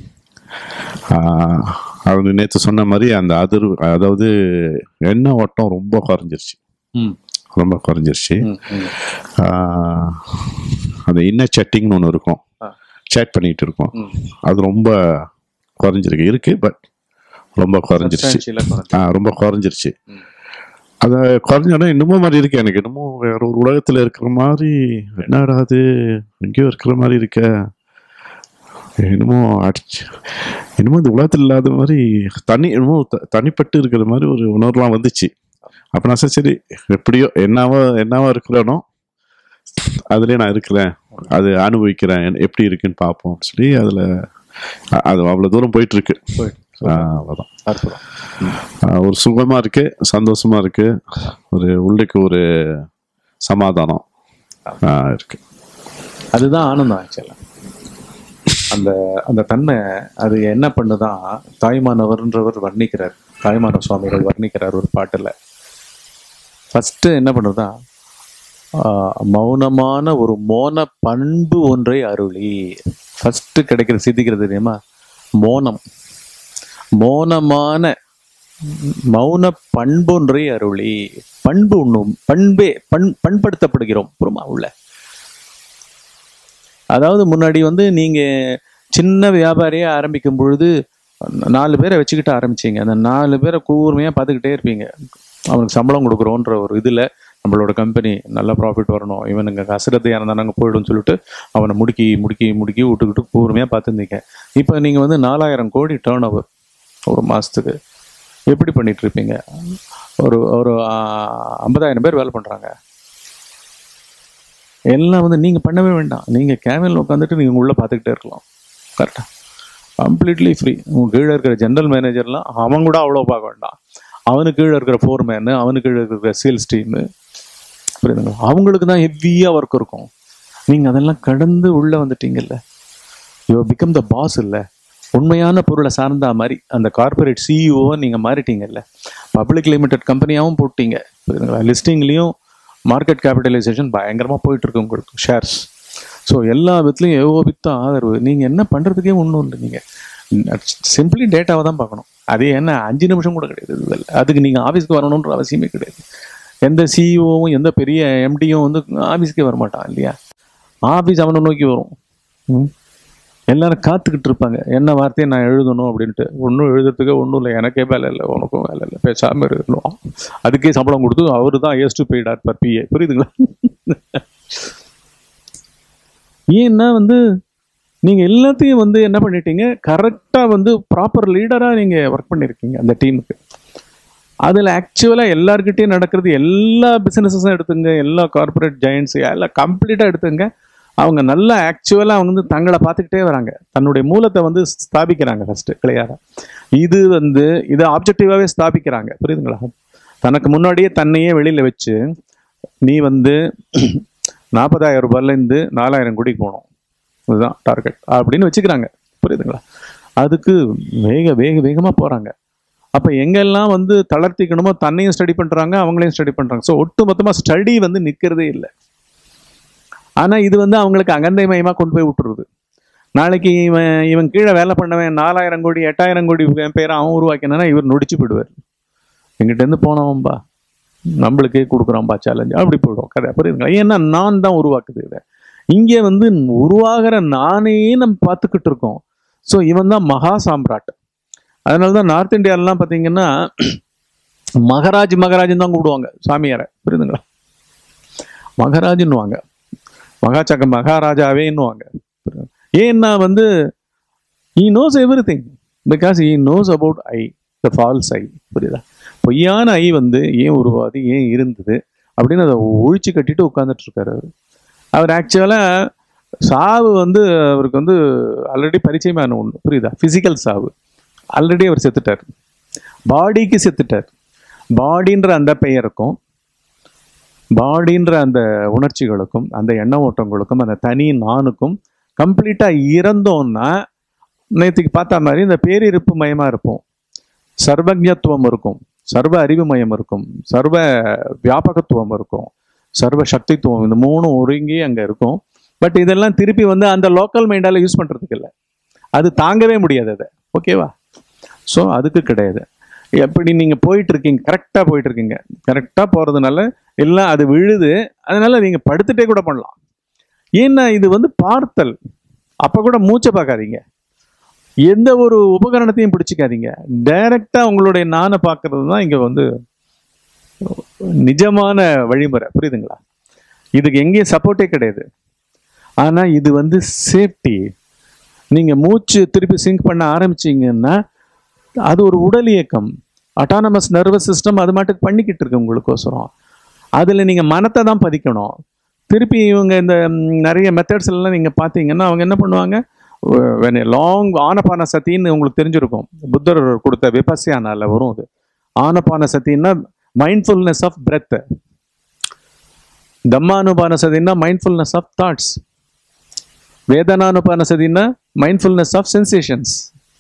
ஆஹ் அவங்க நேற்று சொன்ன மாதிரி அந்த அதிர்வு அதாவது எண்ணெய் ஓட்டம் ரொம்ப குறைஞ்சிருச்சு ம் ரொம்ப குறைஞ்சிருச்சு ம் ம் ஆஹ் அந்த இன்னர் செட்டிங்னு ஒன்று இருக்கும் ஆ. சேட் பண்ணிட்டு இருக்கோம் ம் அது ரொம்ப குறைஞ்சிருக்கு இருக்கு பட் ரொம்ப குறைஞ்சிருச்சு Substantial ஆ குறைஞ்சிருச்சு. ஆ ரொம்ப குறைஞ்சிருச்சு ம். அது குறைஞ்சோடனே இன்னமும் மாதிரி இருக்கு எனக்கு இன்னமும் வேற ஒரு உலகத்துல இருக்கிற மாதிரி என்னடா அது எங்கேயோ இருக்கிற மாதிரி இருக்க என்னமோ அடிச்சு என்னமோ இந்த உலகத்தில் இல்லாத மாதிரி தனி என்னமோ த- தனிப்பட்டு இருக்கிற மாதிரி ஒரு உணர்வுலாம் வந்துச்சு அப்ப நான் சரி, சரி எப்படியோ என்னவோ என்னவோ இருக்கிறேனோ அதுலயே நான் இருக்கிறேன் அது அனுபவிக்கிறேன் என்ன- எப்படி இருக்குன்னு பார்ப்போம் சொல்லி அதுல அ- அது அவ்வளவு தூரம் போயிட்டு இருக்கு போயிட்டு. ஆ, அவ்வளவுதான் அற்புதம் ஆ, ஒரு சுகமா இருக்கு சந்தோஷமா இருக்கு ஒரு உள்ளுக்கு ஒரு சமாதானம் ஆ, இருக்கு அதுதான் ஆனந்தம் ஆக்சுவலா அந்த அந்த தன்மை அது என்ன பண்ணுதான் தாய்மானவர்ன்றவர் வர்ணிக்கிறார் தாய்மான சுவாமிகள் வர்ணிக்கிறார் ஒரு பாட்டுல ஃபர்ஸ்ட் என்ன பண்ணுதா ஆஹ், மௌனமான ஒரு மோன பண்பு ஒன்றை அருளி ஃபர்ஸ்ட் கிடைக்கிற சித்திக்கிறது தெரியுமா மோனம் மோனமான மௌன பண்பொன்றை அருளி பண்பு ஒன்றும் பண்பே பண் பண்படுத்தப்படுகிறோம் புறமா உள்ள அதாவது முன்னாடி வந்து நீங்க சின்ன வியாபாரியா ஆரம்பிக்கும் பொழுது நாலு பேரை வச்சுக்கிட்டு ஆரம்பிச்சீங்க அந்த நாலு பேரை கூர்மையா பார்த்துக்கிட்டே இருப்பீங்க அவனுக்கு சம்பளம் கொடுக்குறோன்ற ஒரு இதுல நம்மளோட கம்பெனி நல்ல ப்ராஃபிட் வரணும் இவனுங்க அசிரத்தையா இருந்தாங்க போயிடும் சொல்லிட்டு அவனை முடுக்கி முடுக்கி முடுக்கி விட்டுக்கிட்டு கூர்மையா பார்த்துருந்தீங்க இப்போ நீங்க வந்து நாலாயிரம் கோடி டேர்ன் ஓவர் ஒரு மாசத்துக்கு எப்படி பண்ணிட்டு இருப்பீங்க ஒரு ஒரு ஆஹ், ஐம்பதாயிரம் பேர் வேலை பண்றாங்க எல்லாம் வந்து நீங்க பண்ணவே வேண்டாம் நீங்க கேபின்ல உட்காந்துட்டு நீங்க உள்ள பார்த்துக்கிட்டே இருக்கலாம் கரெக்டா கம்ப்ளீட்லி ஃப்ரீ உங்க கீழே இருக்கிற ஜெனரல் மேனேஜர்லாம் அவன் கூட அவ்வளோ பார்க்க வேண்டாம் அவனுக்கு கீழே இருக்கிற ஃபோர் மேனு அவனுக்கு கீழே இருக்கிற சேல்ஸ் டீமு புரியுதுங்களா அவங்களுக்கு தான் ஹெவியாக ஒர்க் இருக்கும் நீங்க அதெல்லாம் கடந்து உள்ள வந்துட்டீங்கல்ல யூ பிகம் த பாஸ் இல்ல உண்மையான பொருளை சார்ந்தா மாதிரி அந்த கார்பரேட் சிஇஓ நீங்க மாறிட்டீங்கல்ல பப்ளிக் லிமிடெட் கம்பெனியாவும் போட்டீங்க புரியுதுங்களா லிஸ்டிங்லயும் மார்க்கெட் கேபிட்டலைசேஷன் பயங்கரமா போயிட்டு இருக்கு உங்களுக்கு ஷேர்ஸ் ஸோ எல்லா விதத்துலையும் ஏகோபித்த ஆதரவு நீங்க என்ன பண்றதுக்கே ஒன்றும் இல்லை நீங்க சிம்பிளி டேட்டாவை தான் பார்க்கணும் அது என்ன அஞ்சு நிமிஷம் கூட கிடையாது இதுல அதுக்கு நீங்க ஆஃபீஸ்க்கு வரணுன்ற அவசியமே கிடையாது எந்த சிஇஓவும் எந்த பெரிய எம்டியும் வந்து ஆஃபீஸ்க்கே வரமாட்டான் இல்லையா ஆஃபீஸ் அவனை நோக்கி வரும் ம். எல்லாரும் காத்துக்கிட்டு இருப்பாங்க என்ன வார்த்தையை நான் எழுதணும் அப்படின்ட்டு ஒன்றும் எழுதுறதுக்கு ஒன்றும் இல்லை எனக்கே வேலை இல்லை உனக்கும் வேலை இல்லை பேசாமல் இருக்கணும் அதுக்கே சம்பளம் கொடுத்து அவரு தான் ஏஸ் டு பெய்டார் பர் பிஏ புரியுதுங்களா ஏன்னா வந்து நீங்க எல்லாத்தையும் வந்து என்ன பண்ணிட்டீங்க கரெக்டா வந்து ப்ராப்பர் லீடரா நீங்க ஒர்க் பண்ணிருக்கீங்க அந்த டீமுக்கு அதுல ஆக்சுவலா எல்லார்கிட்டயும் நடக்கிறது எல்லா பிசினஸஸும் எடுத்துங்க எல்லா கார்ப்பரேட் ஜெயண்ட்ஸ் எல்லாம் கம்ப்ளீட்டா எடுத்துங்க அவங்க நல்லா ஆக்சுவலா அவங்க வந்து தங்களை பார்த்துக்கிட்டே வராங்க தன்னுடைய மூலத்தை வந்து ஸ்தாபிக்கிறாங்க ஃபர்ஸ்ட் கிளியரா இது வந்து இது ஆப்ஜெக்டிவாவே ஸ்தாபிக்கிறாங்க புரியுதுங்களா தனக்கு முன்னாடியே தன்னையே வெளியில வச்சு நீ வந்து நாற்பதாயிரம் ரூபாயில இருந்து நாலாயிரம் கோடிக்கு போகணும் இதுதான் டார்கெட் அப்படின்னு வச்சுக்கிறாங்க புரியுதுங்களா அதுக்கு வேக வேக வேகமா போறாங்க அப்ப எங்கெல்லாம் வந்து தளர்த்திக்கணுமோ தன்னையும் ஸ்டடி பண்றாங்க அவங்களையும் ஸ்டடி பண்றாங்க ஸோ ஒட்டு மொத்தமா ஸ்டடி வந்து நிக்கிறதே இல்லை ஆனா இது வந்து அவங்களுக்கு அகந்தை மயமா கொண்டு போய் விட்டுருது நாளைக்கு இவன் இவன் கீழே வேலை பண்ணவன் நாலாயிரம் கோடி எட்டாயிரம் கோடி பேரை அவன் உருவாக்கினா இவர் நொடிச்சு போயிடுவார் எங்கிட்ட இருந்து போனவன்பா நம்மளுக்கே கொடுக்குறான்பா சேலஞ்ச் அப்படி போயிடும் கதை புரியுதுங்களா ஏன்னா நான் தான் உருவாக்குது இதை இங்கே வந்து உருவாகிற நானே நம்ம பார்த்துக்கிட்டு இருக்கோம் ஸோ இவன் தான் மகா சாம்ராட் அதனால தான் நார்த் இந்தியாலலாம் பார்த்தீங்கன்னா மகராஜ் மகராஜ்னு தான் கூப்பிடுவாங்க சாமியாரை புரியுதுங்களா மகராஜ்னுவாங்க மகாச்சக்க மகாராஜாவேன்னுவாங்க ஏன்னா வந்து he knows everything because he knows about I the false I புரியுதா பொய்யான ஐ வந்து ஏன் உருவாது ஏன் இருந்தது அப்படின்னு அதை ஒழிச்சு கட்டிட்டு உட்காந்துட்டு இருக்காரு அவர் அவர் ஆக்சுவலாக சாவு வந்து அவருக்கு வந்து ஆல்ரெடி பரிச்சயமான ஒன்று புரியுதா ஃபிசிக்கல் சாவு ஆல்ரெடி அவர் செத்துட்டார் பாடிக்கு செத்துட்டார் பாடின்ற அந்த பெயருக்கும் பாடின்ற அந்த உணர்ச்சிகளுக்கும் அந்த எண்ண ஓட்டங்களுக்கும் அந்த தனி நானுக்கும் கம்ப்ளீட்டாக இறந்தோம்னா நேற்றுக்கு பார்த்த மாதிரி இந்த பேரிருப்பு மயமா இருப்போம் சர்வஜத்துவம் இருக்கும் சர்வ அறிவு மயம் இருக்கும் சர்வ வியாபகத்துவம் இருக்கும் சர்வ சக்தித்துவம் இந்த மூணும் ஒருங்கி அங்கே இருக்கும் பட் இதெல்லாம் திருப்பி வந்து அந்த லோக்கல் மைண்டால யூஸ் பண்றதுக்கு இல்லை அது தாங்கவே முடியாது அதை ஓகேவா ஸோ அதுக்கு கிடையாது எப்படி நீங்க போயிட்டு இருக்கீங்க கரெக்டாக போயிட்டு இருக்கீங்க கரெக்டாக போறதுனால எல்லாம் அது விழுது அதனால நீங்க படுத்துட்டே கூட பண்ணலாம் ஏன்னா இது வந்து பார்த்தல் அப்ப கூட மூச்சை பார்க்காதீங்க எந்த ஒரு உபகரணத்தையும் பிடிச்சிக்காதீங்க டைரக்டா உங்களுடைய நானை பார்க்கறது தான் இங்க வந்து நிஜமான வழிமுறை புரியுதுங்களா இதுக்கு எங்கேயும் சப்போர்ட்டே கிடையாது ஆனா இது வந்து சேஃப்டி நீங்க மூச்சு திருப்பி சிங்க் பண்ண ஆரம்பிச்சீங்கன்னா அது ஒரு உடல் இயக்கம் அட்டானமஸ் நர்வஸ் சிஸ்டம் அது மாட்டுக்கு பண்ணிக்கிட்டு இருக்கு உங்களுக்கோசரம் அதில் நீங்கள் மனத்தை தான் பதிக்கணும் திருப்பி இவங்க இந்த ம், நிறைய மெத்தட்ஸ் எல்லாம் நீங்கள் பார்த்தீங்கன்னா அவங்க என்ன பண்ணுவாங்க லாங் ஆனபான சத்தின்னு உங்களுக்கு தெரிஞ்சிருக்கும் புத்தர் கொடுத்த விபஸ்யானால வரும் அது ஆனபான சத்தின்னா மைண்ட்ஃபுல்னஸ் ஆஃப் பிரெத் தம்மானுபான சதின்னா மைண்ட்ஃபுல்னஸ் ஆஃப் தாட்ஸ் வேதனானுபான சதின்னா மைண்ட்ஃபுல்னஸ் ஆஃப் சென்சேஷன்ஸ்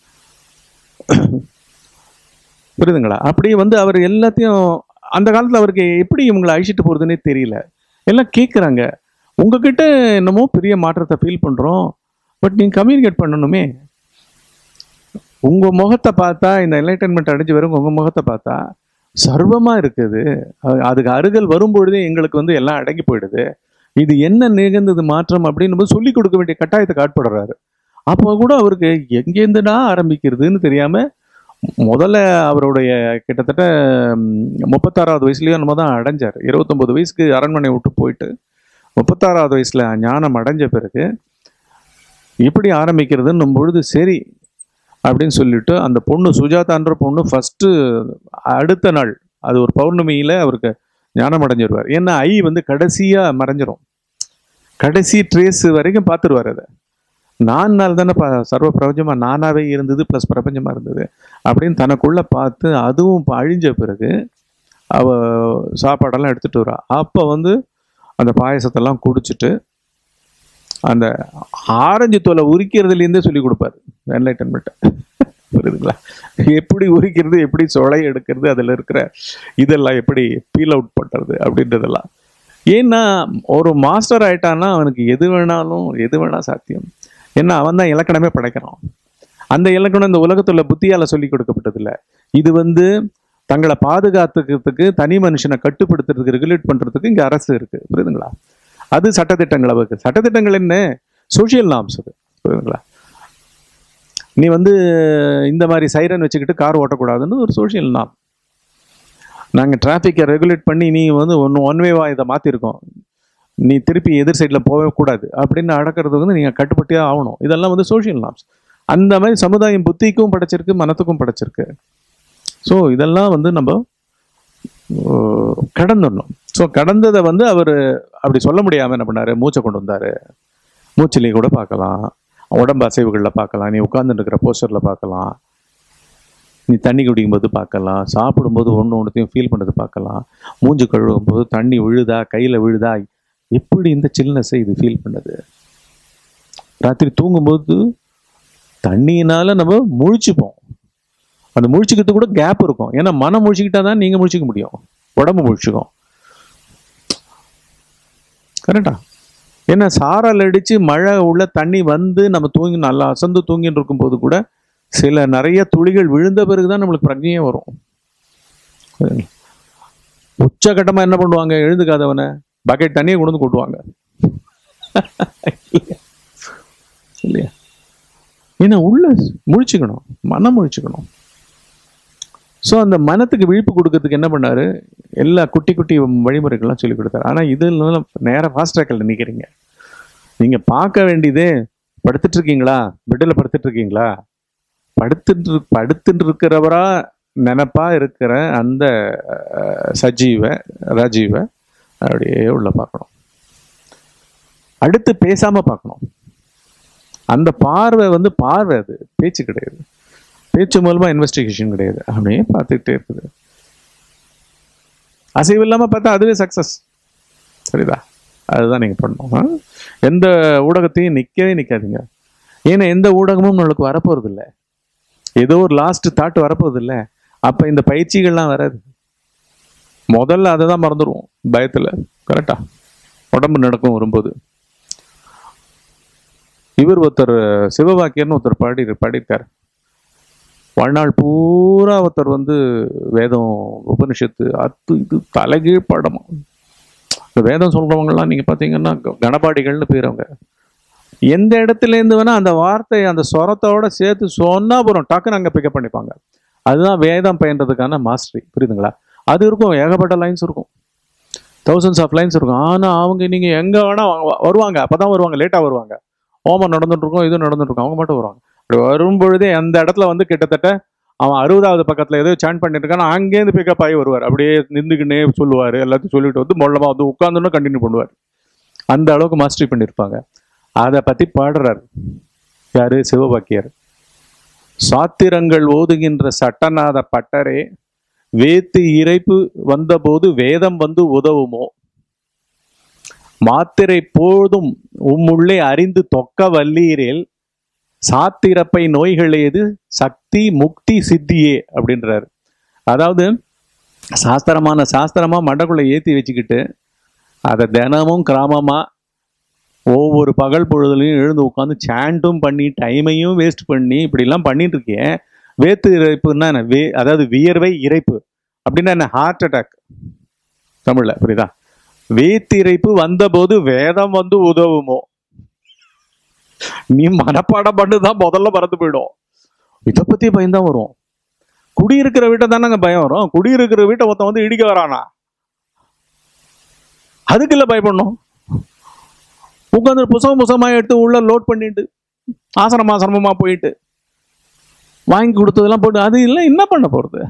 புரியுதுங்களா அப்படி வந்து அவர் எல்லாத்தையும் அந்த காலத்தில் அவருக்கு எப்படி இவங்களை அழிச்சிட்டு போகிறதுனே தெரியல எல்லாம் கேட்குறாங்க உங்ககிட்ட என்னமோ பெரிய மாற்றத்தை ஃபீல் பண்ணுறோம் பட் நீங்கள் கம்யூனிகேட் பண்ணணுமே உங்கள் முகத்தை பார்த்தா இந்த என்லைட்டன்மெண்ட் அடைஞ்சு வரும் உங்கள் முகத்தை பார்த்தா சர்வமாக இருக்குது அது- அதுக்கு அருகில் வரும்பொழுதே எங்களுக்கு வந்து எல்லாம் அடங்கி போயிடுது இது என்ன நிகழ்ந்தது மாற்றம் அப்படின்னு போது சொல்லிக் கொடுக்க வேண்டிய கட்டாயத்தை காட்படுறாரு அப்போ கூட அவருக்கு எங்கேருந்துடா ஆரம்பிக்கிறதுன்னு தெரியாம முதல்ல அவருடைய கிட்டத்தட்ட ம், முப்பத்தாறாவது வயசுலயோ நம்ம தான் அடைஞ்சார் இருபத்தொன்பது வயசுக்கு அரண்மனை விட்டு போயிட்டு முப்பத்தாறாவது வயசுல ஞானம் அடைஞ்ச பிறகு எப்படி ஆரம்பிக்கிறதுன்னும் பொழுது சரி அப்படின்னு சொல்லிட்டு அந்த பொண்ணு சுஜாதான்ற பொண்ணு ஃபர்ஸ்ட் அடுத்த நாள் அது ஒரு பௌர்ணமியில அவருக்கு ஞானம் அடைஞ்சிருவார் ஏன்னா ஐ வந்து கடைசியா மறைஞ்சிரும் கடைசி ட்ரேஸ் வரைக்கும் பார்த்துருவார் அதை நான் நாள் தானே ப சர்வ பிரபஞ்சமா நானாவே இருந்தது ப்ளஸ் பிரபஞ்சமா இருந்தது அப்படின்னு தனக்குள்ள பார்த்து அதுவும் இப்ப அழிஞ்ச பிறகு அவ சாப்பாடெல்லாம் எடுத்துட்டு வரா அப்போ வந்து அந்த பாயசத்தெல்லாம் குடிச்சிட்டு அந்த ஆரஞ்சு தோலை உரிக்கிறதுலேருந்தே சொல்லி கொடுப்பாரு என்லைட்டன்மெண்ட் புரியுதுங்களா எப்படி உரிக்கிறது எப்படி சொலை எடுக்கிறது அதில் இருக்கிற இதெல்லாம் எப்படி பீல் அவுட் பண்ணுறது அப்படின்றதெல்லாம் ஏன்னா ஒரு மாஸ்டர் ஆயிட்டான்னா அவனுக்கு எது வேணாலும் எது வேணா சாத்தியம் ஏன்னா அவன் தான் இலக்கணமே படைக்கிறான் அந்த இலக்கணம் இந்த உலகத்துல புத்தியால சொல்லி கொடுக்கப்பட்டதில்ல இது வந்து தங்களை பாதுகாத்துக்கிறதுக்கு தனி மனுஷனை கட்டுப்படுத்துறதுக்கு ரெகுலேட் பண்றதுக்கு இங்க அரசு இருக்கு புரியுதுங்களா அது சட்டத்திட்டங்கள் அவருக்கு சட்டத்திட்டங்கள் என்ன சோஷியல் நாம்ஸ் அது புரியுதுங்களா நீ வந்து இந்த மாதிரி சைரன் வச்சுக்கிட்டு கார் ஓட்டக்கூடாதுன்னு ஒரு சோஷியல் நாம் நாங்கள் டிராஃபிக்கை ரெகுலேட் பண்ணி நீ வந்து ஒன்று ஒன் வேவா இதை மாற்றிருக்கோம் நீ திருப்பி எதிர் சைடில் போகவே கூடாது அப்படின்னு அடக்கிறது வந்து நீங்கள் கட்டுப்பட்டே ஆகணும் இதெல்லாம் வந்து சோஷியல் நாம்ஸ் அந்த மாதிரி சமுதாயம் புத்திக்கும் படைச்சிருக்கு மனத்துக்கும் படைச்சிருக்கு ஸோ இதெல்லாம் வந்து நம்ம ஓ, கடந்துடணும் ஸோ கடந்ததை வந்து அவர் அப்படி சொல்ல முடியாமல் என்ன பண்ணாரு மூச்சை கொண்டு வந்தார் மூச்சிலேயே கூட பார்க்கலாம் உடம்பு அசைவுகளில் பார்க்கலாம் நீ உட்கார்ந்துட்டு இருக்கிற போஸ்டரில் பார்க்கலாம் நீ தண்ணி குடிக்கும்போது பார்க்கலாம் சாப்பிடும்போது ஒன்று ஒன்றுத்தையும் ஃபீல் பண்ணது பார்க்கலாம் மூஞ்சு கழுவும் போது தண்ணி விழுதா கையில் விழுதா எப்படி இந்த சில்னஸை இது ஃபீல் பண்ணுது ராத்திரி தூங்கும்போது தண்ணியினால நம்ம முழிச்சுப்போம் அந்த முழிச்சுக்கிறது கூட கேப் இருக்கும் ஏன்னா மனம் முழிச்சுக்கிட்டா தான் நீங்கள் முழிச்சிக்க முடியும் உடம்பு முழிச்சுக்கும் கரெக்டா ஏன்னா சாரல் அடிச்சு மழை உள்ள தண்ணி வந்து நம்ம தூங்கி நல்லா அசந்து தூங்கிட்டு இருக்கும்போது கூட சில நிறைய துளிகள் விழுந்த பிறகுதான் நம்மளுக்கு பிரஜையே வரும் உச்சகட்டமா என்ன பண்ணுவாங்க எழுந்துக்காதவனை பக்கெட் தண்ணியை கொண்டு வந்து கொட்டுவாங்க இல்லையா ஏன்னா உள்ள முழிச்சுக்கணும் மனம் முழிச்சுக்கணும் ஸோ அந்த மனத்துக்கு விழிப்பு கொடுக்கறதுக்கு என்ன பண்ணாரு எல்லா குட்டி குட்டி வழிமுறைகள்லாம் சொல்லி கொடுத்தாரு ஆனால் இதில் நேராக ஃபாஸ்ட் ட்ராக்கில் நிற்கிறீங்க நீங்கள் பார்க்க வேண்டியதே படுத்துட்டு இருக்கீங்களா பெட்டில் படுத்துட்டு இருக்கீங்களா படுத்துட்டு இரு- படுத்துட்டு இருக்கிறவரா நினப்பா இருக்கிற அந்த அஹ், சஜீவ ராஜீவ அப்படியே உள்ள பார்க்கணும் அடுத்து பேசாம பார்க்கணும் அந்த பார்வை வந்து பார்வை அது பேச்சு கிடையாது பேச்சு மூலமா இன்வெஸ்டிகேஷன் கிடையாது அப்படியே பார்த்துக்கிட்டே இருக்குது அசைவு இல்லாம பார்த்தா அதுவே சக்சஸ் சரிதா அதுதான் நீங்க பண்ணணும் ஆ? எந்த ஊடகத்தையும் நிக்கவே நிக்காதீங்க ஏன்னா எந்த ஊடகமும் நம்மளுக்கு வரப்போறது இல்ல ஏதோ ஒரு லாஸ்ட் தாட் வரப்போறது இல்ல அப்ப இந்த பயிற்சிகள்லாம் வராது முதல்ல அதை தான் மறந்துடுவோம் பயத்துல கரெக்டா உடம்பு நடக்கும் வரும்போது இவர் ஒருத்தர் சிவவாக்கியர்னு ஒருத்தர் பாடி பாடியிருக்காரு வாழ்நாள் பூரா ஒருத்தர் வந்து வேதம் உபனிஷத்து அது இது தலைகீழ் படமா இந்த வேதம் சொல்றவங்கலாம் நீங்க பாத்தீங்கன்னா க- கணபாடிகள்னு பேர் அவங்க எந்த இடத்துல இருந்து வேணா அந்த வார்த்தையை அந்த ஸ்வரத்தோட சேர்த்து சொன்னா போறோம் டக்குன்னு அங்க பிக்கப் பண்ணிப்பாங்க அதுதான் வேதம் பயின்றதுக்கான மாஸ்டரி புரியுதுங்களா அது இருக்கும் ஏகப்பட்ட லைன்ஸ் இருக்கும் தௌசண்ட்ஸ் ஆஃப் லைன்ஸ் இருக்கும் ஆனா அவங்க நீங்க எங்க வேணா வ- வருவாங்க அப்பதான் வருவாங்க லேட்டா வருவாங்க ஹோமம் நடந்துட்டு இருக்கும் இது நடந்துட்டு இருக்கும் அவங்க மட்டும் வருவாங்க அப்படி வரும் பொழுதே அந்த இடத்துல வந்து கிட்டத்தட்ட அவன் அறுபதாவது பக்கத்துல ஏதோ சான் பண்ணிட்டு இருக்கான் அங்கேருந்து பிக்கப் ஆகி வருவார் அப்படியே நின்றுக்கினே சொல்லுவார் எல்லாத்தையும் சொல்லிட்டு வந்து மொல்லமா வந்து உட்காந்துன்னு கண்டினியூ பண்ணுவார் அந்த அளவுக்கு மாஸ்டரி பண்ணியிருப்பாங்க அதை பத்தி பாடுறார் யாரு சிவபாக்கியர் சாத்திரங்கள் ஓதுகின்ற சட்டநாத பட்டரே வேத்து இறைப்பு வந்தபோது வேதம் வந்து உதவுமோ மாத்திரை போதும் உம்முள்ளே அறிந்து தொக்க வல்லீரேல் சாத்திரப்பை நோய்கள் ஏது சக்தி முக்தி சித்தியே அப்படின்றாரு அதாவது சாஸ்திரமான சாஸ்திரமா மண்டக்குள்ள ஏத்தி வச்சுக்கிட்டு அதை தினமும் கிராமமா ஒவ்வொரு பகல் பொழுதுலையும் எழுந்து உட்காந்து சாண்டும் பண்ணி டைமையும் வேஸ்ட் பண்ணி இப்படிலாம் பண்ணிட்டு இருக்கேன் வேத்து இறைப்புன்னா என்ன வே அதாவது வியர்வை இறைப்பு அப்படின்னா என்ன ஹார்ட் அட்டாக் தமிழ்ல புரியுதா வேத்து இறைப்பு வந்தபோது வேதம் வந்து உதவுமோ நீ மனப்பாடம் பண்ணுதான் முதல்ல மறந்து போயிடும் இதை பத்தி பயம்தான் வரும் குடியிருக்கிற வீட்டை தானங்க பயம் வரும் குடியிருக்கிற வீட்டை ஒருத்தன் வந்து இடிக்க வரானா அதுக்கு இல்ல பயப்படணும் உட்காந்து புசகம் புசகமா எடுத்து உள்ள லோட் பண்ணிட்டு ஆசிரம ஆசிரமமா போயிட்டு வாங்கி கொடுத்ததெல்லாம் போட்டு அது இல்லை என்ன பண்ண போறது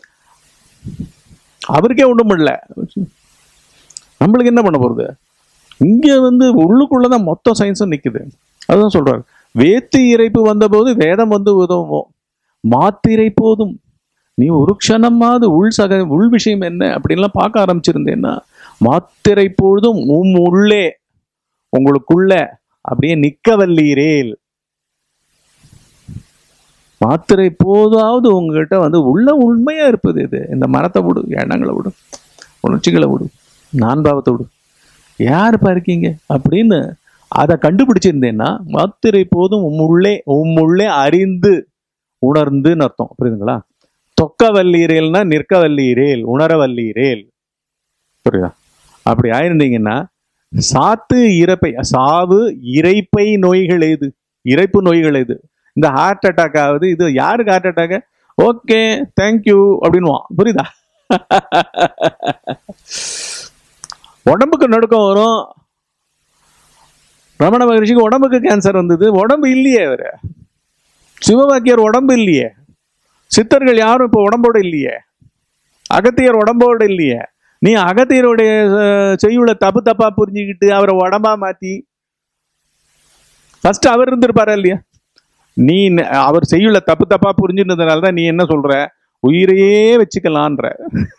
அவருக்கே ஒண்ணும் இல்ல நம்மளுக்கு என்ன பண்ண போறது இங்க வந்து உள்ளுக்குள்ளதான் மொத்த சயின்ஸும் நிக்குது அதுதான் சொல்றாரு வேத்து இறைப்பு வந்தபோது வேதம் வந்து உதவுமோ மாத்திரை போதும் நீ ஒரு க்ஷணமாவது உள் சக உள் விஷயம் என்ன அப்படின்லாம் பார்க்க ஆரம்பிச்சிருந்தேன்னா மாத்திரை பொழுதும் உம் உள்ளே உங்களுக்குள்ள அப்படியே நிக்க வல்லீரேல் மாத்திரை போதாவது உங்ககிட்ட வந்து உள்ள உண்மையா இருப்பது இது இந்த மரத்தை விடு எண்ணங்களை விடு உணர்ச்சிகளை விடு நான் பாவத்தை விடு யாருப்பா இருக்கீங்க அப்படின்னு அதை கண்டுபிடிச்சிருந்தேன்னா மாத்திரை போதும் உம்முள்ளே உம்முள்ளே அறிந்து உணர்ந்துன்னு அர்த்தம் புரியுதுங்களா தொக்க வல்லீரேல்னா நிற்க வல்லீரேல் உணர வல்லீரேல் புரியுதா அப்படி ஆயிருந்தீங்கன்னா சாத்து இறப்பை சாவு இறைப்பை நோய்கள் எது இறைப்பு நோய்கள் எது இந்த ஹார்ட் அட்டாக் ஆகுது இது யாருக்கு ஹார்ட் அட்டாக் ஓகே தேங்க்யூ அப்படின்வான் புரியுதா உடம்புக்கு நடுக்கம் வரும் ரமண மகரிஷிக்கு உடம்புக்கு கேன்சர் வந்தது உடம்பு இல்லையே அவரு சிவவாக்கியர் உடம்பு இல்லையே சித்தர்கள் யாரும் இப்போ உடம்போட இல்லையே அகத்தியர் உடம்போட இல்லையே நீ அகத்தியருடைய அஹ், செய்யுளை தப்பு தப்பா புரிஞ்சுக்கிட்டு அவரை உடம்பா மாத்தி ஃபர்ஸ்ட் அவர் இருந்திருப்பாரா இல்லையா நீ ந- அவர் செய்யுளை தப்பு தப்பா புரிஞ்சுனதுனால தான் நீ என்ன சொல்ற உயிரையே வச்சுக்கலான்ற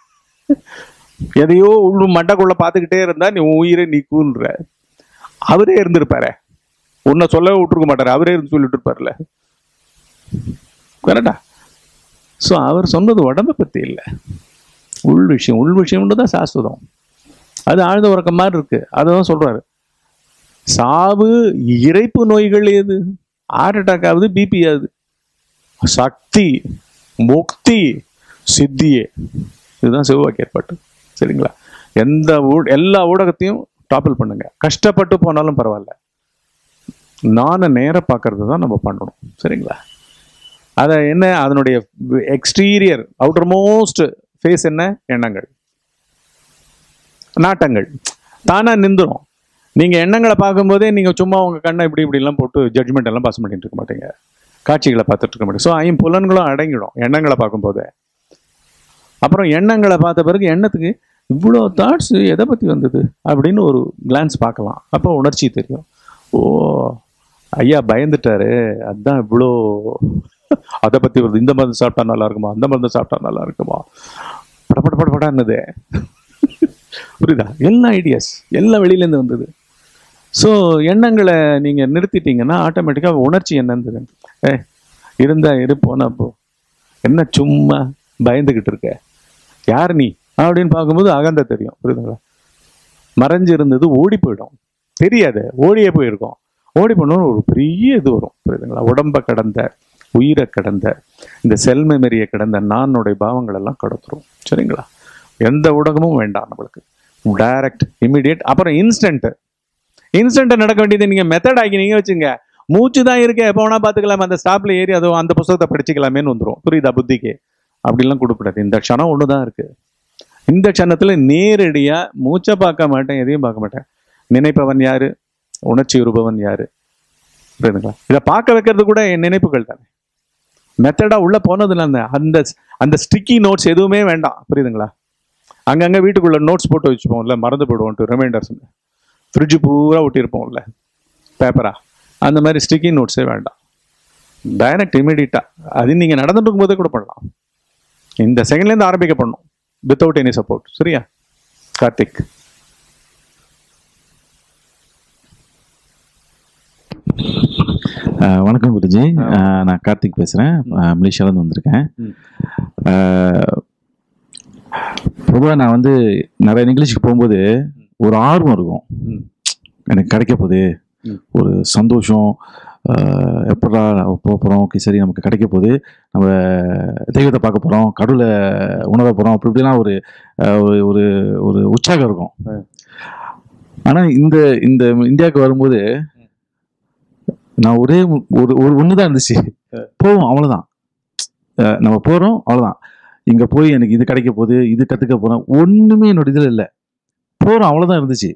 எதையோ உள்ளு மண்டைக்குள்ள பார்த்துக்கிட்டே இருந்தா நீ உன் உயிரை நீ கூன்ற அவரே இருந்திருப்பாரே உன்னை சொல்லவே விட்டுருக்க மாட்டாரு அவரே இருந்து சொல்லிட்டு இருப்பார்ல கரெக்டா ஸோ அவர் சொன்னது உடம்பை பத்தி இல்லை உள் விஷயம் உள் விஷயம்னு தான் சாஸ்வதம் அது ஆழ்ந்த உறக்கம் மாதிரி இருக்கு அதான் சொல்றாரு சாவு இறைப்பு நோய்கள் எது ஹார்ட் அட்டாக் ஆகுது பிபி ஆகுது சக்தி முக்தி சித்தியே இதுதான் சிவவாக்கு ஏற்பாட்டு சரிங்களா எந்த ஊ- எல்லா ஊடகத்தையும் டாப்பில் பண்ணுங்க கஷ்டப்பட்டு போனாலும் பரவாயில்ல நானை நேர பார்க்கறது தான் நம்ம பண்ணணும் சரிங்களா அதை என்ன அதனுடைய எக்ஸ்டீரியர் அவுட்டர் மோஸ்ட் ஃபேஸ் என்ன எண்ணங்கள் நாட்டங்கள் தானா நிந்துரும் நீங்க எண்ணங்களை பார்க்கும்போதே நீங்க சும்மா உங்க கண்ணை இப்படி இப்படி எல்லாம் போட்டு ஜட்ஜ்மெண்ட் எல்லாம் பாஸ் பண்ணிட்டு இருக்க மாட்டீங்க காட்சிகளை பார்த்துட்டு இருக்க மாட்டீங்க ஸோ ஐம்புலன்களும் அடங்கிடும் எண்ணங்களை பார்க்கும்போதே அப்புறம் எண்ணங்களை பார்த்த பிறகு எண்ணத்துக்கு இவ்வளோ தாட்ஸ் எதை பற்றி வந்தது அப்படின்னு ஒரு கிளான்ஸ் பார்க்கலாம் அப்போ உணர்ச்சி தெரியும் ஓ ஐயா பயந்துட்டாரு அதான் இவ்வளோ அதை பற்றி வருது இந்த மருந்து சாப்பிட்டா நல்லா இருக்குமா அந்த மருந்து சாப்பிட்டா நல்லா இருக்குமா பட பட பட படான்னது புரியுதா எல்லா ஐடியாஸ் எல்லாம் வெளியிலேருந்து வந்தது ஸோ எண்ணங்களை நீங்கள் நிறுத்திட்டீங்கன்னா ஆட்டோமேட்டிக்காக உணர்ச்சி என்னன்னு ஏ இருந்தா இரு போனா போ என்ன சும்மா பயந்துகிட்டு இருக்க யார் நீ அப்படின்னு பார்க்கும்போது அகந்த தெரியும் புரியுதுங்களா மறைஞ்சு இருந்தது ஓடி போயிடும் தெரியாது ஓடியே போயிருக்கும் ஓடி போனோன்னு ஒரு பெரிய இது வரும் புரியுதுங்களா உடம்ப கடந்த உயிரை கடந்த இந்த செல் மெமரியை கடந்த நானுடைய பாவங்கள் எல்லாம் கடத்துரும் சரிங்களா எந்த ஊடகமும் வேண்டாம் நம்மளுக்கு டைரக்ட் இமிடியேட் அப்புறம் இன்ஸ்டன்ட் இன்ஸ்டன்ட் நடக்க வேண்டியது நீங்க மெத்தட் ஆக்கினீங்க வச்சுங்க மூச்சு தான் இருக்கு எப்போ வேணா பார்த்துக்கலாம் அந்த ஸ்டாப்ல ஏறி அதோ அந்த புத்தகத்தை படிச்சுக்கலாமேன்னு வந்துடும் புரியுதா புத்திக்கு அப்படிலாம் கொடுக்கூடாது இந்த க்ஷணம் ஒன்று தான் இருக்கு இந்த க்ஷணத்துல நேரடியா மூச்சை பார்க்க மாட்டேன் எதையும் பார்க்க மாட்டேன் நினைப்பவன் யாரு உணர்ச்சி உருபவன் யாரு புரியுதுங்களா இதை பார்க்க வைக்கிறது கூட என் நினைப்புகள் தானே மெத்தடா உள்ள போனதுல அந்த அந்த அந்த ஸ்டிக்கி நோட்ஸ் எதுவுமே வேண்டாம் புரியுதுங்களா அங்கங்க வீட்டுக்குள்ள நோட்ஸ் போட்டு வச்சுப்போம்ல மறந்து போடுவோம்ட்டு ரிமைண்டர்ஸ் ஃப்ரிட்ஜ் பூரா ஒட்டியிருப்போம்ல பேப்பரா அந்த மாதிரி ஸ்டிக்கி நோட்ஸே வேண்டாம் டைரக்ட் இமீடியட்டா அது நீங்க நடந்துட்டு இருக்கும்போதே கூட பண்ணலாம் இந்த செகண்ட்ல இருந்து ஆரம்பிக்க பண்ணும் வித்தவுட் எனி சப்போர்ட் சரியா கார்த்திக் அஹ் வணக்கம் குருஜி அஹ் நான் கார்த்திக் பேசுகிறேன் மலேசியாவிலேருந்து வந்திருக்கேன் ம். பொதுவாக நான் வந்து நிறைய நிகழ்ச்சிக்கு போகும்போது ஒரு ஆர்வம் இருக்கும் ம். எனக்கு கிடைக்க போகுது ம். ஒரு சந்தோஷம் அஹ் எப்படா போக போகிறோம் ஓகே சரி நமக்கு கிடைக்க போகுது நம்ம தெய்வத்தை பார்க்க போகிறோம் கடவுளை உணர போகிறோம் அப்படி இப்படிலாம் ஒரு அஹ் ஒரு ஒரு ஒரு உற்சாகம் இருக்கும் ம். ஆனால் இந்த இந்த இந்தியாவுக்கு வரும்போது நான் ஒரே ஒரு ஒரு ஒன்று தான் இருந்துச்சு போவோம் அவ்வளோதான் அஹ் நம்ம போகிறோம் அவ்வளோதான் இங்கே போய் எனக்கு இது கிடைக்க போகுது இது கற்றுக்க போகிறேன் ஒன்றுமே என்னோட இதில் இல்லை போகிறோம் அவ்வளோதான் இருந்துச்சு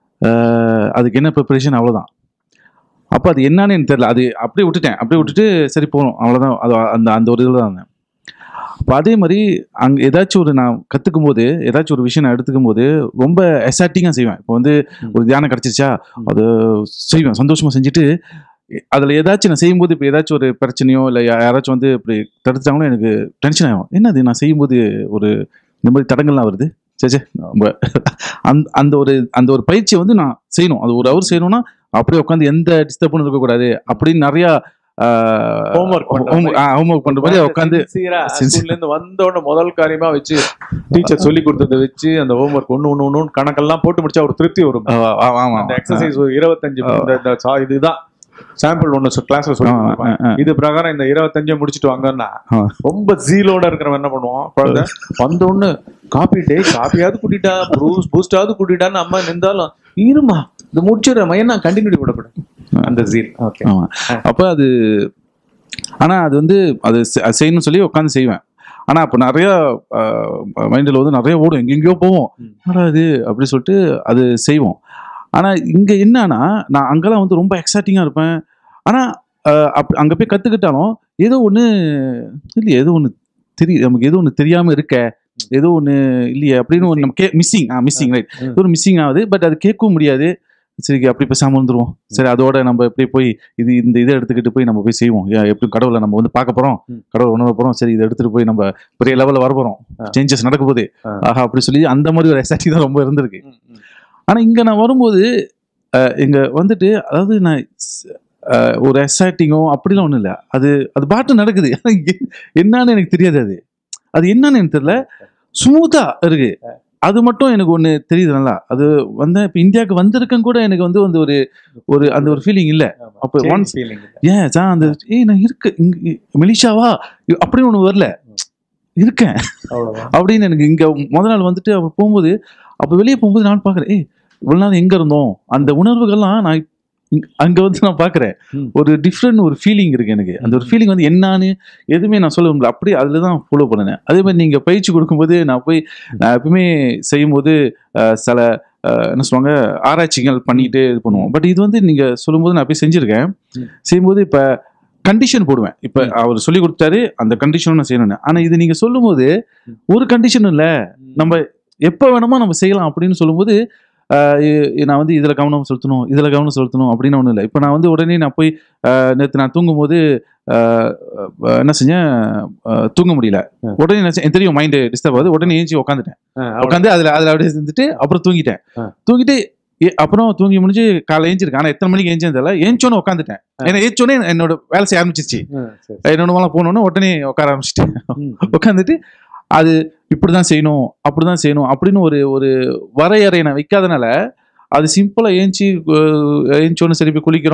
அஹ் அதுக்கு என்ன ப்ரிப்பரேஷன் அவ்வளோதான் அப்போ அது என்னன்னு எனக்கு தெரியல அது அப்படியே விட்டுட்டேன் அப்படியே விட்டுட்டு சரி போகணும் அவ்வளோதான் அது அந்த அந்த ஒரு இதில் தான் இருந்தேன் அப்போ அதே மாதிரி அங்கே ஏதாச்சும் ஒரு நான் கற்றுக்கும் போது ஏதாச்சும் ஒரு விஷயம் நான் எடுத்துக்கும் போது ரொம்ப எசாட்டிங்காக செய்வேன் இப்போ வந்து ஒரு தியானம் கிடச்சிருச்சா அது செய்வேன் சந்தோஷமாக செஞ்சுட்டு அதில் ஏதாச்சும் நான் செய்யும்போது இப்போ ஏதாச்சும் ஒரு பிரச்சனையோ இல்லை யாராச்சும் வந்து இப்படி தடுத்துட்டாங்களோ எனக்கு டென்ஷன் ஆகும் என்னது நான் செய்யும்போது ஒரு இந்த மாதிரி தடங்கள்லாம் வருது சே சே நம்ம அந்த அந்த ஒரு அந்த ஒரு பயிற்சியை வந்து நான் செய்யணும் அது ஒரு அவர் செய்யணும்னா அப்படியே உட்காந்து எந்த டிஸ்டர்பும் இருக்கக்கூடாது அப்படின்னு நிறையா Homework பண்ற மாதிரி. ஹோம்ஒர்க் பண்ணுற மாதிரி உட்காந்து சின்சியரா Sincere. ஸ்கூல்ல இருந்து வந்த உடனே முதல் காரியமா வச்சு டீச்சர் சொல்லி கொடுத்ததை வச்சு அந்த ஹோம்ஒர்க் ஒண்ணு ஒண்ணு ஒண்ணு கணக்கெல்லாம் போட்டு முடிச்சா ஒரு திருப்தி வரும் ஆமாம் அந்த எக்ஸசைஸ் ஒரு இருபத்தஞ்சு இந்த- இந்த சா- இதுதான் சாம்பிள் ஒண்ணு கிளாஸ்ல சொல்லி கொடுப்பாங்க. இது பிரகாரம் இந்த இருபத்தஞ்சை முடிச்சிட்டு வாங்கன்னா ஆ. ரொம்ப ஜீலோட இருக்கிறவன் என்ன பண்ணுவான் குழந்தை வந்த உடனே காப்பி டே காப்பியாவது கூட்டிட்டா ப்ரூஸ் பூஸ்டாவது கூட்டிட்டான்னு அம்மா நின்றாலும் இருமா இது முடிச்சிடுறேன் ஏன்னா கண்டினியூட்டி விடக்கூடாது அந்த ஜீல் ஓகே ஆமாம் அப்போ அது ஆனால் அது வந்து அது செ- அது செய்யணும்னு சொல்லி உட்காந்து செய்வேன் ஆனால் அப்போ நிறையா மைண்டில் வந்து நிறைய ஓடும் எங்கெங்கேயோ போவோம் ம். என்னடா இது அப்படி சொல்லிட்டு அது செய்வோம் ஆனால் இங்கே என்னன்னா நான் அங்கெல்லாம் வந்து ரொம்ப எக்ஸைட்டிங்காக இருப்பேன் ஆனால் அப் அங்கே போய் கற்றுக்கிட்டாலும் ஏதோ ஒன்று இல்லையே ஏதோ ஒன்று தெரிய நமக்கு ஏதோ ஒன்று தெரியாமல் இருக்க ஏதோ ஒன்று இல்லையே அப்படின்னு ஒன்று நம்ம கே மிஸ்ஸிங் ஆ மிஸ்ஸிங் ரைட் ம். ஒரு மிஸ்ஸிங் ஆகுது பட் அது கேட்கவும் முடியாது சரி அப்படி பேசாமல் வந்துருவோம் சரி அதோட நம்ம எப்படி போய் இது இந்த இதை எடுத்துக்கிட்டு போய் நம்ம போய் செய்வோம் ஏன் எப்படி கடவுளை நம்ம வந்து பார்க்க போகிறோம் ம். கடவுளை உணர போகிறோம் சரி இதை எடுத்துகிட்டு போய் நம்ம பெரிய லெவலில் வர போகிறோம் ஆ. சேஞ்சஸ் நடக்க போகுது ஆ. ஆஹா அப்படி சொல்லி அந்த மாதிரி ஒரு எக்ஸைட்டி தான் ரொம்ப இருந்திருக்கு ஆனால் இங்கே நான் வரும்போது இங்கே வந்துட்டு அதாவது நான் ஸ்- அஹ், ஒரு எக்ஸைட்டிங்கோ அப்படிலாம் ஒன்றும் இல்லை அது அது பாட்டு நடக்குது ஆனா எ- என்னன்னு எனக்கு தெரியாது அது அது என்னன்னு எனக்கு தெரியல ஸ்மூத்தாக இருக்கு அது மட்டும் எனக்கு ஒன்று தெரியுது நல்லா அது வந்து இப்போ இந்தியாவுக்கு வந்திருக்கேன் கூட எனக்கு வந்து வந்து ஒரு ஒரு அந்த ஒரு ஃபீலிங் இல்லை அப்போ once- ஃபீலிங் ஏன் சார் அந்த ஏய் நான் இருக்கு இங்க மெலிஷாவா அப்படின்னு ஒன்று வரல இருக்கேன் அவ்வளவுதான் அப்படின்னு எனக்கு இங்கே முத நாள் வந்துட்டு அப்போ போகும்போது அப்போ வெளியே போகும்போது நான் பார்க்குறேன் ஏய் இவ்வளோ நாள் எங்கே இருந்தோம் அந்த உணர்வுகள்லாம் நான் இங்க- அங்க வந்து நான் பார்க்குறேன் ம். ஒரு டிஃப்ரெண்ட் ஒரு ஃபீலிங் இருக்கு எனக்கு அந்த ஒரு ஃபீலிங் வந்து என்னன்னு எதுவுமே நான் சொல்ல முடியல அப்படியே அதில் தான் ஃபாலோ பண்ணினேன் அதே மாதிரி நீங்கள் பயிற்சி கொடுக்கும்போது நான் போய் நான் எப்பவுமே செய்யும்போது அஹ், சில அஹ், என்ன சொல்லுவாங்க ஆராய்ச்சிகள் பண்ணிட்டு இது பண்ணுவோம் பட் இது வந்து நீங்கள் சொல்லும்போது நான் போய் செஞ்சுருக்கேன் ம். செய்யும்போது இப்போ கண்டிஷன் போடுவேன் இப்போ அவர் சொல்லி கொடுத்தாரு அந்த கண்டிஷனும் நான் செய்யணும்னு ஆனால் இது நீங்கள் சொல்லும்போது ஒரு கண்டிஷனும் இல்லை நம்ம எப்போ வேணுமோ நம்ம செய்யலாம் அப்படின்னு சொல்லும்போது ஆஹ் இ- நான் வந்து இதில் கவனம் செலுத்தணும் இதில் கவனம் செலுத்தணும் அப்படின்னு ஒன்றும் இல்லை இப்போ நான் வந்து உடனே நான் போய் நேற்று நான் தூங்கும்போது ஆஹ் ஆஹ் என்ன செஞ்சேன் ஆஹ் தூங்க முடியல ஆ. உடனே என்ன செஞ்சேன், எனக்கு தெரியும் மைண்டு டிஸ்டர்ப் ஆகுது உடனே ஏஞ்சி உட்காந்துட்டேன் அவ்வளவு. உட்காந்து அதில் அதில் அப்படியே செஞ்சுட்டு அப்புறம் தூங்கிட்டேன் ஆ. தூங்கிட்டு ஏ- அப்புறம் தூங்கி முடிஞ்சு காலை ஏஞ்சிருக்கேன் ஆனால் எத்தனை மணிக்கு ஏஞ்சேன்னு தெரியல ஏஞ்சோன்னு உட்காந்துட்டேன் ஏன்னா ஏஞ்சோன்னே என்னோட வேலை செய்ய ஆரம்பிச்சிருச்சு ம், சரி. என்னோட மேலே போனோன்னே உடனே உட்கார ஆரம்பிச்சிட்டேன் ம், உட்காந்துட்டு அது இப்படிதான் செய்யணும் அப்படிதான் செய்யணும் அப்படின்னு ஒரு ஒரு வரையறை நான் வைக்காதனால அது சிம்பிளா ஏஞ்சி அஹ், ஏஞ்சோன்னு சரி போய் குளிக்கிறோம்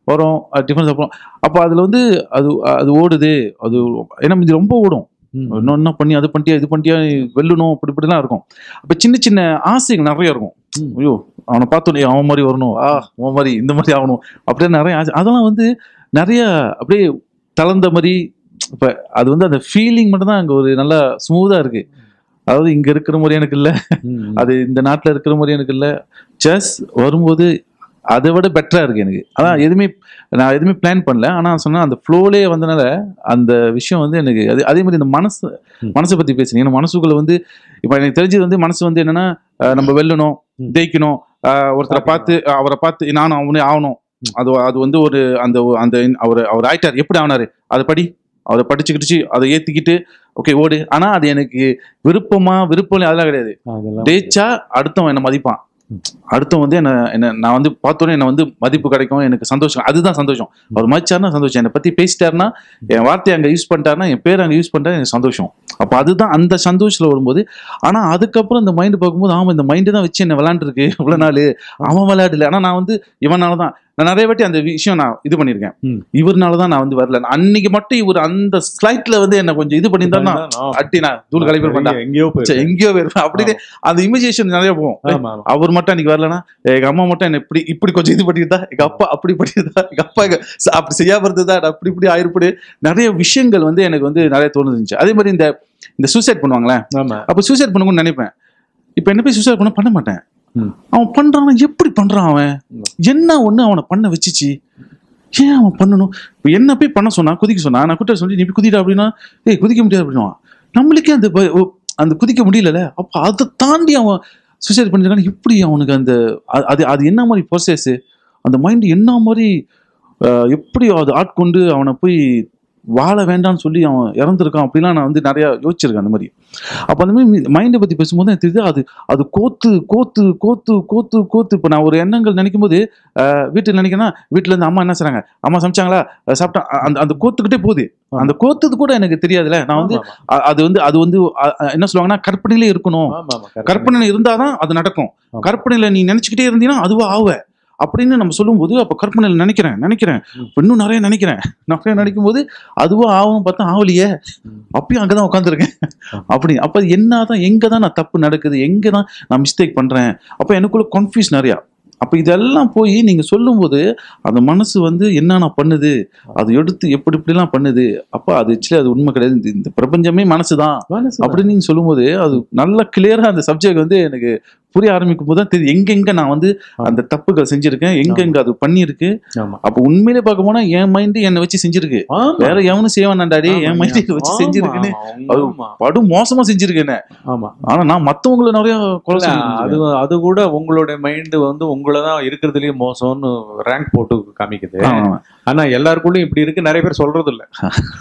வரும் டிஃபன் சாப்பிடும் அப்போ அதில் வந்து அது அது ஓடுது அது ஏன்னா இது ரொம்ப ஓடும் இன்னொன்னா பண்ணி அது பண்ணிட்டியா இது பண்ணிட்டியா வெல்லணும் அப்படி இப்படிலாம் இருக்கும் அப்போ சின்ன சின்ன ஆசைகள் நிறைய இருக்கும் ம். ஐயோ அவனை பார்த்தோன்னே அவன் மாதிரி வரணும் ஆ அவன் மாதிரி இந்த மாதிரி ஆகணும் அப்படியே நிறைய ஆசை அதெல்லாம் வந்து நிறைய அப்படியே தளர்ந்த மாதிரி இப்போ அது வந்து அந்த ஃபீலிங் மட்டும் தான் அங்கே ஒரு நல்லா ஸ்மூத்தாக இருக்கு அதாவது இங்கே இருக்கிற மாதிரி எனக்கு இல்லை அது இந்த நாட்டில் இருக்கிற மாதிரி எனக்கு இல்லை செஸ் வரும்போது அதை விட பெட்டராக இருக்கு எனக்கு அதான் எதுவுமே நான் எதுவுமே பிளான் பண்ணல ஆனால் சொன்னா அந்த ஃப்ளோலே வந்தனால அந்த விஷயம் வந்து எனக்கு அது அதே மாதிரி இந்த மனசு ம். மனசை பற்றி பேசுனீங்க ஏன்னா மனசுக்குள்ள வந்து இப்போ எனக்கு தெரிஞ்சது வந்து மனசு வந்து என்னன்னா அஹ், நம்ம வெல்லணும் ம். ஜெயிக்கணும் அஹ், ஒருத்தரை பார்த்து அஹ், அவரை பார்த்து நானும் அவனே ஆகணும் அது அது வந்து ஒரு அந்த அந்த அவர் அவர் ஆயிட்டார் எப்படி ஆனாரு அதை படி அதை படிச்சுக்கிட்டு அதை ஏத்திக்கிட்டு ஓகே ஓடு ஆனா அது எனக்கு விருப்பமா விருப்பம் இல்லை, அதெல்லாம் கிடையாது அதெல்லாம் ஜெயிச்சா அடுத்தவன் என்ன மதிப்பான் அடுத்தவன் வந்து என்ன என்ன நான் வந்து பார்த்தோன்னே என்ன வந்து மதிப்பு கிடைக்கும் எனக்கு சந்தோஷம் அதுதான் சந்தோஷம் அவர் மதிச்சாருன்னா சந்தோஷம் என்னை பத்தி பேசிட்டாருன்னா என் வார்த்தையை அங்க யூஸ் பண்ணிட்டாருன்னா என் பேர் அங்க யூஸ் பண்ணிட்டா எனக்கு சந்தோஷம் அப்போ அதுதான் அந்த சந்தோஷத்துல வரும்போது ஆனா அதுக்கப்புறம் இந்த மைண்டு பார்க்கும்போது ஆமா இந்த மைண்டு தான் வச்சு என்ன விளாண்டுருக்கு இவ்வளவு நாள் அவன் விளையாடல ஆனா நான் வந்து இவனால தான் நான் நிறைய வாட்டி அந்த விஷயம் நான் இது பண்ணியிருக்கேன் ம். இவர்னால தான் நான் வந்து வரல அன்னைக்கு மட்டும் இவர் அந்த ஸ்லைட்ல வந்து என்ன கொஞ்சம் இது பண்ணியிருந்தா நான் அட்டி நான் தூள் கலைப்பு பண்ணா எங்கேயோ சே, போய் எங்கேயோ போயிருப்பேன் அப்படியே அந்த இமேஜினேஷன் நிறைய போகும் ஆமா ஆமா அவர் மட்டும் அன்னைக்கு வரலனா எங்க அம்மா மட்டும் என்ன இப்படி இப்படி கொஞ்சம் இது பண்ணியிருந்தா எங்க அப்பா அப்படி பண்ணியிருந்தா எங்க அப்பா எங்க ச- அப்படி செய்யாம இருந்ததா நான் அப்படி இப்படி ஆயிருப்படு நிறைய விஷயங்கள் வந்து எனக்கு வந்து நிறைய தோணுதுச்சு அதே மாதிரி இந்த இந்த சூசைட் பண்ணுவாங்களே ஆமா அப்ப சூசைட் பண்ணணும்னு நினைப்பேன் இப்ப என்ன போய் சூசைட் பண்ண பண்ண மாட்டேன் ம். அவன் பண்றானா எப்படி பண்றான் அவன் என்ன ஒண்ணு அவனை பண்ண வச்சுச்சு ஏன் அவன் பண்ணணும் இப்போ என்ன போய் பண்ண சொன்னா குதிக்க சொன்னா நான் குட்ட சொல்லி நீ போய் குதிடா அப்படின்னா ஏய் குதிக்க முடியாது அப்படின்னா நம்மளுக்கே அந்த பய- ஓ, அந்த குதிக்க முடியலல்ல அப்ப அதை தாண்டி அவன் சூசைட் பண்ணிருக்கான் இப்படி அவனுக்கு அந்த அ- அது அது என்ன மாதிரி ப்ரோசஸ் அந்த மைண்ட் என்ன மாதிரி அஹ், எப்படி அது ஆட்கொண்டு அவனை போய் வாழ வேண்டாம்னு சொல்லி அவன் இறந்துருக்கான் அப்படிலாம் நான் வந்து நிறைய யோசிச்சிருக்கேன் அந்த மாதிரி அப்போ அந்த மாதிரி மைண்டை பற்றி பேசும்போது எனக்கு தெரியுது அது அது கோத்து கோத்து கோத்து கோத்து கோத்து இப்போ நான் ஒரு எண்ணங்கள் நினைக்கும் போது வீட்டில் நினைக்கிறேன்னா வீட்டில் இருந்து அம்மா என்ன செய்றாங்க அம்மா சமைச்சாங்களா அஹ் சாப்பிட்டா அ- அந்த அந்த கோத்துக்கிட்டே போகுது அந்த கோத்துது கூட எனக்கு தெரியாதுல்ல நான் வந்து அ- அது வந்து அது வந்து அ- அ- என்ன சொல்லுவாங்கன்னா கற்பனையிலே இருக்கணும் ஆமா ஆமா correct. கற்பனையில இருந்தாதான் அது நடக்கும் ஆமா. கற்பனையில நீ நினைச்சுக்கிட்டே இருந்தீங்கன்னா அதுவா ஆவ அப்படின்னு நம்ம சொல்லும்போது அப்ப கற்பனையில நினைக்கிறேன் நினைக்கிறேன் ம். இப்ப இன்னும் நிறைய நினைக்கிறேன் நிறைய நினைக்கும் போது அதுவா ஆகும் பார்த்தா ஆவலியே ம். அப்பயும் அங்கதான் உட்காந்துருக்கேன் ஆமா. அப்படி அப்ப என்னதான் எங்க தான் நான் தப்பு நடக்குது எங்க தான் நான் மிஸ்டேக் பண்றேன் அப்ப எனக்குள்ள கன்ஃபியூஸ் நிறையா அப்ப இதெல்லாம் போய் நீங்க சொல்லும்போது அந்த மனசு வந்து என்னென்ன பண்ணுது அது எடுத்து எப்படி இப்படிலாம் பண்ணுது அப்ப அது ஆக்சுவலி அது உண்மை கிடையாது இந்த- இந்த பிரபஞ்சமே மனசுதான் மனசுதான். அப்படின்னு நீங்க சொல்லும்போது அது நல்ல கிளியரா அந்த சப்ஜெக்ட் வந்து எனக்கு புரிய ஆரம்பிக்கும் போது தான் தெரியுது எங்கெங்க நான் வந்து அந்த தப்புகள் செஞ்சிருக்கேன் எங்கெங்க அது பண்ணியிருக்கு ஆமா அப்ப உண்மையிலே பார்க்க போனா என் மைண்டு என்னை வச்சு செஞ்சிருக்கு ஆமா. வேற எவனும் செய்வானாண்டாடி ஆமா, என் மைண்டு வச்சு ஆமா, செஞ்சிருக்குன்னு அது ஆமா, படு மோசமா செஞ்சிருக்கேன் ஆமா ஆனா நான் மத்தவங்கள நிறைய கொலை இல்ல, அது செஞ்சிருக்கேன். அது கூட உங்களுடைய மைண்ட் வந்து உங்களை தான் இருக்கிறதுலயே மோசம்னு ரேங்க் போட்டு காமிக்குது ஆமா, ஆமா. ஆனா எல்லாருக்குள்ளயும் இப்படி இருக்கு நிறைய பேர் சொல்றது இல்ல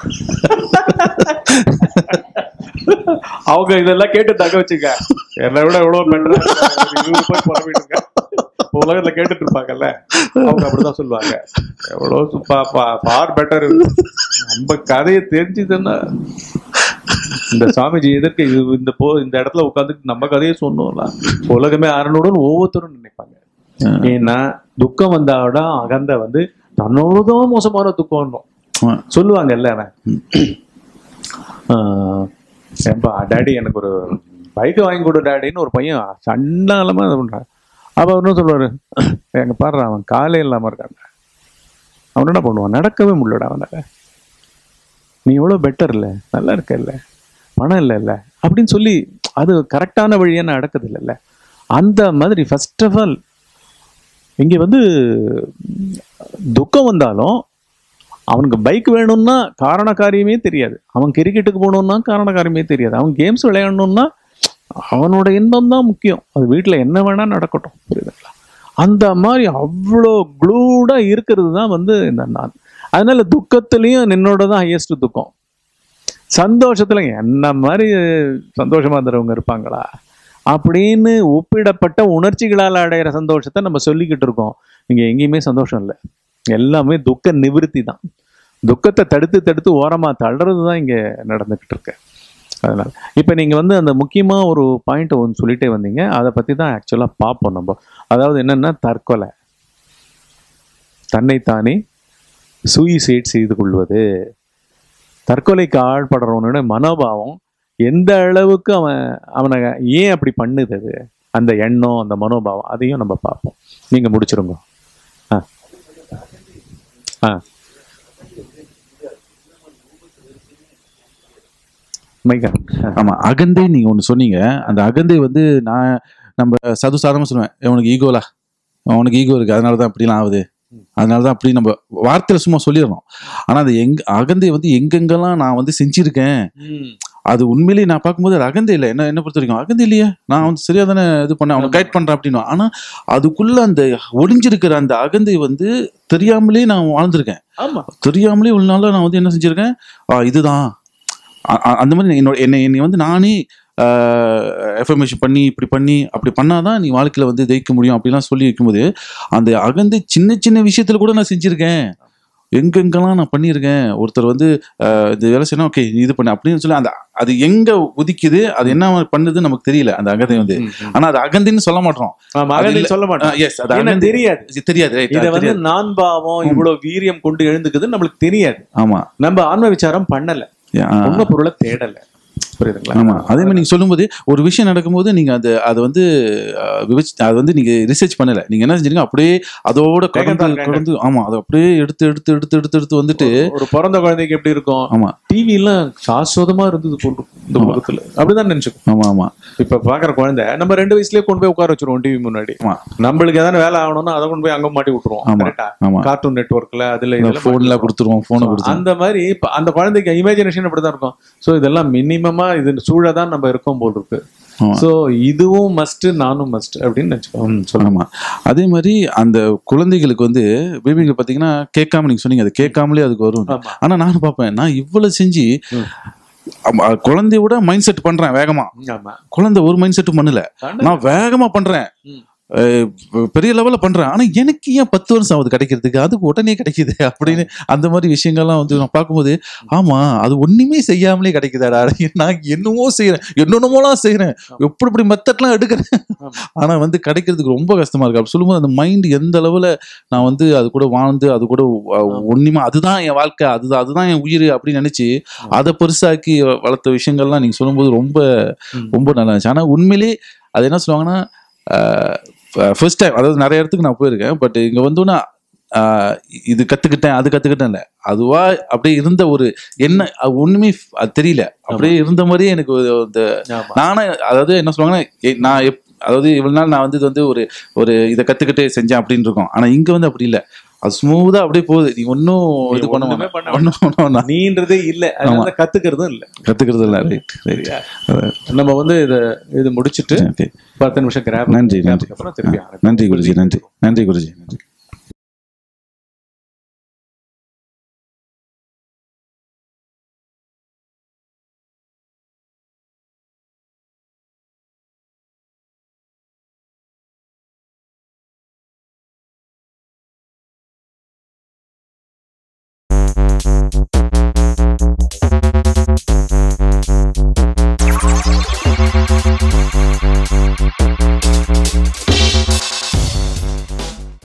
அவங்க இதெல்லாம் கேட்டு தக்க வச்சுக்க என்னை விட எவ்வளவு பெட்டரா இருபது போய் புலம்பிட்டு இருக்க இப்ப உலகத்துல கேட்டுட்டு இருப்பாங்கல்ல அவங்க அப்படிதான் சொல்லுவாங்க எவ்வளவு ஃபார் பெட்டர் நம்ம கதையை தெரிஞ்சுதுன்னா இந்த சாமிஜி எதற்கு இது இந்த போ இந்த இடத்துல உட்காந்துட்டு நம்ம கதையை சொன்னோம்ல உலகமே அறனுடன் ஒவ்வொருத்தரும் நினைப்பாங்க ஏன்னா துக்கம் வந்தாவிட அகந்த வந்து தன்னோடதான் மோசமான துக்கம் வரணும் ஆமா. சொல்லுவாங்கல்ல அவன் ஆஹ், ஏம்பா டாடி எனக்கு ஒரு பைக் வாங்கி கொடு டாடின்னு ஒரு பையன் சண்டாலமா இது பண்றான் அப்ப அவர் என்ன சொல்லுவாரு எங்க பாரு அவன் காலே இல்லாம இருக்கான் அவன் என்ன பண்ணுவான் நடக்கவே முடியலடா அவனால நீ எவ்வளவு பெட்டர் இல்ல நல்லா இருக்க இல்ல பணம் இல்ல இல்ல அப்படின்னு சொல்லி அது கரெக்டான வழியா நடக்குது இல்லைல்ல அந்த மாதிரி ஃபர்ஸ்ட் ஆஃப் ஆல் இங்க வந்து துக்கம் வந்தாலும் அவனுக்கு பைக் வேணும்னா காரண காரியமே தெரியாது அவன் கிரிக்கெட்டுக்கு போகணும்னா காரண காரியமே தெரியாது அவன் கேம்ஸ் விளையாடணும்னா அவனோட இன்பம் தான் முக்கியம் அது வீட்டில் என்ன வேணா நடக்கட்டும் புரியுதுங்களா அந்த மாதிரி அவ்வளோ க்ளூடா இருக்கிறது தான் வந்து இந்த நான் அதனால துக்கத்துலேயும் நின்னோட தான் ஹையஸ்ட் துக்கம் சந்தோஷத்துல என்ன மாதிரி சந்தோஷமா இருந்தவங்க இருப்பாங்களா அப்படின்னு ஒப்பிடப்பட்ட உணர்ச்சிகளால் அடையிற சந்தோஷத்தை நம்ம சொல்லிக்கிட்டு இருக்கோம் இங்க எங்கேயுமே சந்தோஷம் இல்லை எல்லாமே துக்க நிவிருத்தி தான் துக்கத்தை தடுத்து தடுத்து ஓரமா தள்ளுறது தான் இங்க நடந்துகிட்டு இருக்கு அதனால இப்ப நீங்க வந்து அந்த முக்கியமா ஒரு பாயிண்ட் ஒன்று சொல்லிட்டே வந்தீங்க அதை பத்தி தான் ஆக்சுவலா பார்ப்போம் நம்ம அதாவது என்னன்னா தற்கொலை தன்னைத்தானே சூயிசைட் செய்து கொள்வது தற்கொலைக்கு ஆள்படுறவனோட மனோபாவம் எந்த அளவுக்கு அவன் அவனை ஏன் அப்படி பண்ணுது அது அந்த எண்ணம் அந்த மனோபாவம் அதையும் நம்ம பார்ப்போம் நீங்க முடிச்சிருங்க ஆ ஆ மைக்கா ஆமா அகந்தை நீங்க ஒண்ணு சொன்னீங்க அந்த அகந்தை வந்து நான் நம்ம சதுசாரமா சொல்லுவேன் உனக்கு ஈகோலா உனக்கு ஈகோ இருக்கு அதனால தான் இப்படிலாம் ஆகுது அதனால தான் அப்படி நம்ம வார்த்தையில சும்மா சொல்லிடுறோம் ஆனா அது எங்க அகந்தை வந்து எங்கெங்கெல்லாம் நான் வந்து செஞ்சிருக்கேன் அது உண்மையிலேயே நான் பார்க்கும்போது அது அகந்தை இல்லை என்ன என்ன பொறுத்த வரைக்கும் அகந்தை இல்லையே நான் வந்து சரியா தானே இது பண்ணேன் அவனை கைட் பண்றேன் அப்படின்னு ஆனா அதுக்குள்ள அந்த ஒளிஞ்சிருக்கிற அந்த அகந்தை வந்து தெரியாமலே நான் வாழ்ந்திருக்கேன் ஆமா தெரியாமலே இவ்வளவு நாளா நான் வந்து என்ன செஞ்சிருக்கேன் ஆ, இதுதான் அ- அ- அந்த மாதிரி என்னோட என்னை என்னை வந்து நானே எஃபர்மேஷன் பண்ணி இப்படி பண்ணி அப்படி பண்ணாதான் நீ வாழ்க்கையில வந்து ஜெயிக்க முடியும் அப்படிலாம் சொல்லி வைக்கும்போது அந்த அகந்தை சின்ன சின்ன விஷயத்துல கூட நான் செஞ்சிருக்கேன் எங்கெங்கெல்லாம் நான் பண்ணியிருக்கேன் ஒருத்தர் வந்து ஆஹ், இந்த வேலை செய்யணும் ஓகே இது பண்ண அப்படின்னு சொல்லி அந்த அது எங்க உதிக்குது அது என்ன பண்ணுதுன்னு நமக்கு தெரியல அந்த அகந்தை வந்து ஆனா அது அகந்தைன்னு சொல்ல மாட்டோம் ஆமா அது அகந்தை இல்ல. சொல்ல மாட்டேன் எஸ் அது ஏன்னா அகந்தை தெரியாது தெரியாது right, இத அது வந்து தெரியாது. நான் பாவம் இவ்வளவு வீரியம் கொண்டு எழுந்துக்குது நம்மளுக்கு தெரியாது ஆமா நம்ம ஆன்ம விசாரம் பண்ணல ஆ. உண்மை பொருளை தேடல புரியுதுங்களா ஆமா அதே மாதிரி நீங்க சொல்லும்போது ஒரு விஷயம் நடக்கும்போது நீங்க அது அதை வந்து அஹ், விவச் அது வந்து நீங்க ரிசர்ச் பண்ணல நீங்க என்ன செஞ்சீங்க அப்படியே அதோட கடந்து வேகந்தாள் கடந்து ஆமா அதை அப்படியே எடுத்து எடுத்து எடுத்து எடுத்து எடுத்து வந்துட்டு ஒரு பிறந்த குழந்தைக்கு எப்படி இருக்கும் ஆமா டிவி எல்லாம் சாஸ்வதமா இருந்தது போல் இருக்கும் இந்த உலகத்துல அப்படிதான் நினைச்சுக்கோ ஆமா ஆமா இப்ப பாக்குற குழந்தை நம்ம ரெண்டு வயசுலயே கொண்டு போய் உட்கார வச்சிருவோம் டிவி முன்னாடி ஆமா. நம்மளுக்கு எதாவது வேலை ஆகணும்னா அதை கொண்டு போய் அங்க மாட்டி விட்டுருவோம் ஆமா. கரெக்டா ஆமா கார்ட்டூன் நெட்வொர்க்ல அதுல இதுல போன்ல மாட்டி கொடுத்துருவோம் போனை விட்டுருவோம். கொடுத்துருவோம் அந்த மாதிரி இப்ப அந்த குழந்தைக்கு இமேஜினேஷன் அப்படிதான் இருக்கும் சோ இதெல்லாம் மினிமமா இது சூழ தான் நம்ம இருக்கோம் போல் இருக்கு ஆமா. சோ இதுவும் மஸ்ட் நானும் மஸ்ட் அப்படின்னு நினைச்சுக்கோ ம், சொல்லுங்க ஆமா அதே மாதிரி அந்த குழந்தைகளுக்கு வந்து பேபிகள் பாத்தீங்கன்னா கேட்காம நீங்க சொன்னீங்க அது கேட்காமலே அதுக்கு வரும் ஆமா ஆனா நானும் பார்ப்பேன் நான் இவ்வளவு செஞ்சு ம். ஆமா, குழந்தையோட மைண்ட் செட் பண்றேன் வேகமா ஆமா குழந்தை ஒரு மைண்ட் செட்டும் பண்ணல நான் வேகமா பண்றேன் ம். அஹ் பெரிய லெவல்ல பண்றேன் ஆனா எனக்கு ஏன் பத்து வருஷம் ஆகுது கிடைக்கிறதுக்கு அது உடனே கிடைக்குது அப்படின்னு அந்த மாதிரி விஷயங்கள்லாம் வந்து நான் பார்க்கும்போது ஆமா அது ஒண்ணுமே செய்யாமலே கிடைக்குதாடா நான் என்னமோ செய்யறேன் என்னென்னமோலாம் செய்யறேன் எப்படி இப்படி மெத்தட்லாம் எடுக்கிறேன் ஆமா. ஆனா வந்து கிடைக்கிறதுக்கு ரொம்ப கஷ்டமா இருக்கு அப்படி சொல்லும்போது அந்த மைண்ட் எந்த அளவுல நான் வந்து அது கூட வாழ்ந்து அது கூட அஹ், ஒண்ணுமே அதுதான் என் வாழ்க்கை அதுதான் அதுதான் என் உயிர் அப்படின்னு நினைச்சு அதை பெருசாக்கி வளர்த்த விஷயங்கள்லாம் நீங்க சொல்லும்போது ரொம்ப ம். ரொம்ப நல்லா இருந்துச்சு ஆனா உண்மையிலே அது என்ன சொல்லுவாங்கன்னா ஃபர்ஸ்ட் டைம் அதாவது நிறைய இடத்துக்கு நான் போயிருக்கேன் பட் இங்க வந்தோன்னா ஆஹ் இது கத்துக்கிட்டேன் அது கத்துக்கிட்டேன்ல அதுவா அப்படியே இருந்த ஒரு என்ன அது ஒண்ணுமே f- அது தெரியல அப்படியே இருந்த மாதிரியே எனக்கு ஒரு இந்த ஆமா நானே அதாவது என்ன சொல்லுவாங்கன்னா எ- நான் எப் அதாவது இவ்வளவு நாள் நான் வந்து இது வந்து ஒரு ஒரு இதை கத்துக்கிட்டு செஞ்சேன் அப்படின்னு இருக்கோம் ஆனா இங்க வந்து அப்படி இல்ல அது ஸ்மூதா அப்படியே போகுது நீ ஒன்னும் நீ இது பண்ண ஒண்ணுமே வேணாம். பண்ண ஒண்ணும் பண்ண வேணாம். நீன்றதே இல்ல அதனால கத்துக்கிறதும் இல்ல கத்துக்கிறது இல்ல ரைட் ரைட் நம்ம வந்து இத இது முடிச்சிட்டு ஓகே பத்து நிமிஷம் கிராப் நன்றி நன்றி அப்புறம் திருப்பி ஆரம்பிக்கலாம். நன்றி குருஜி நன்றி நன்றி குருஜி நன்றி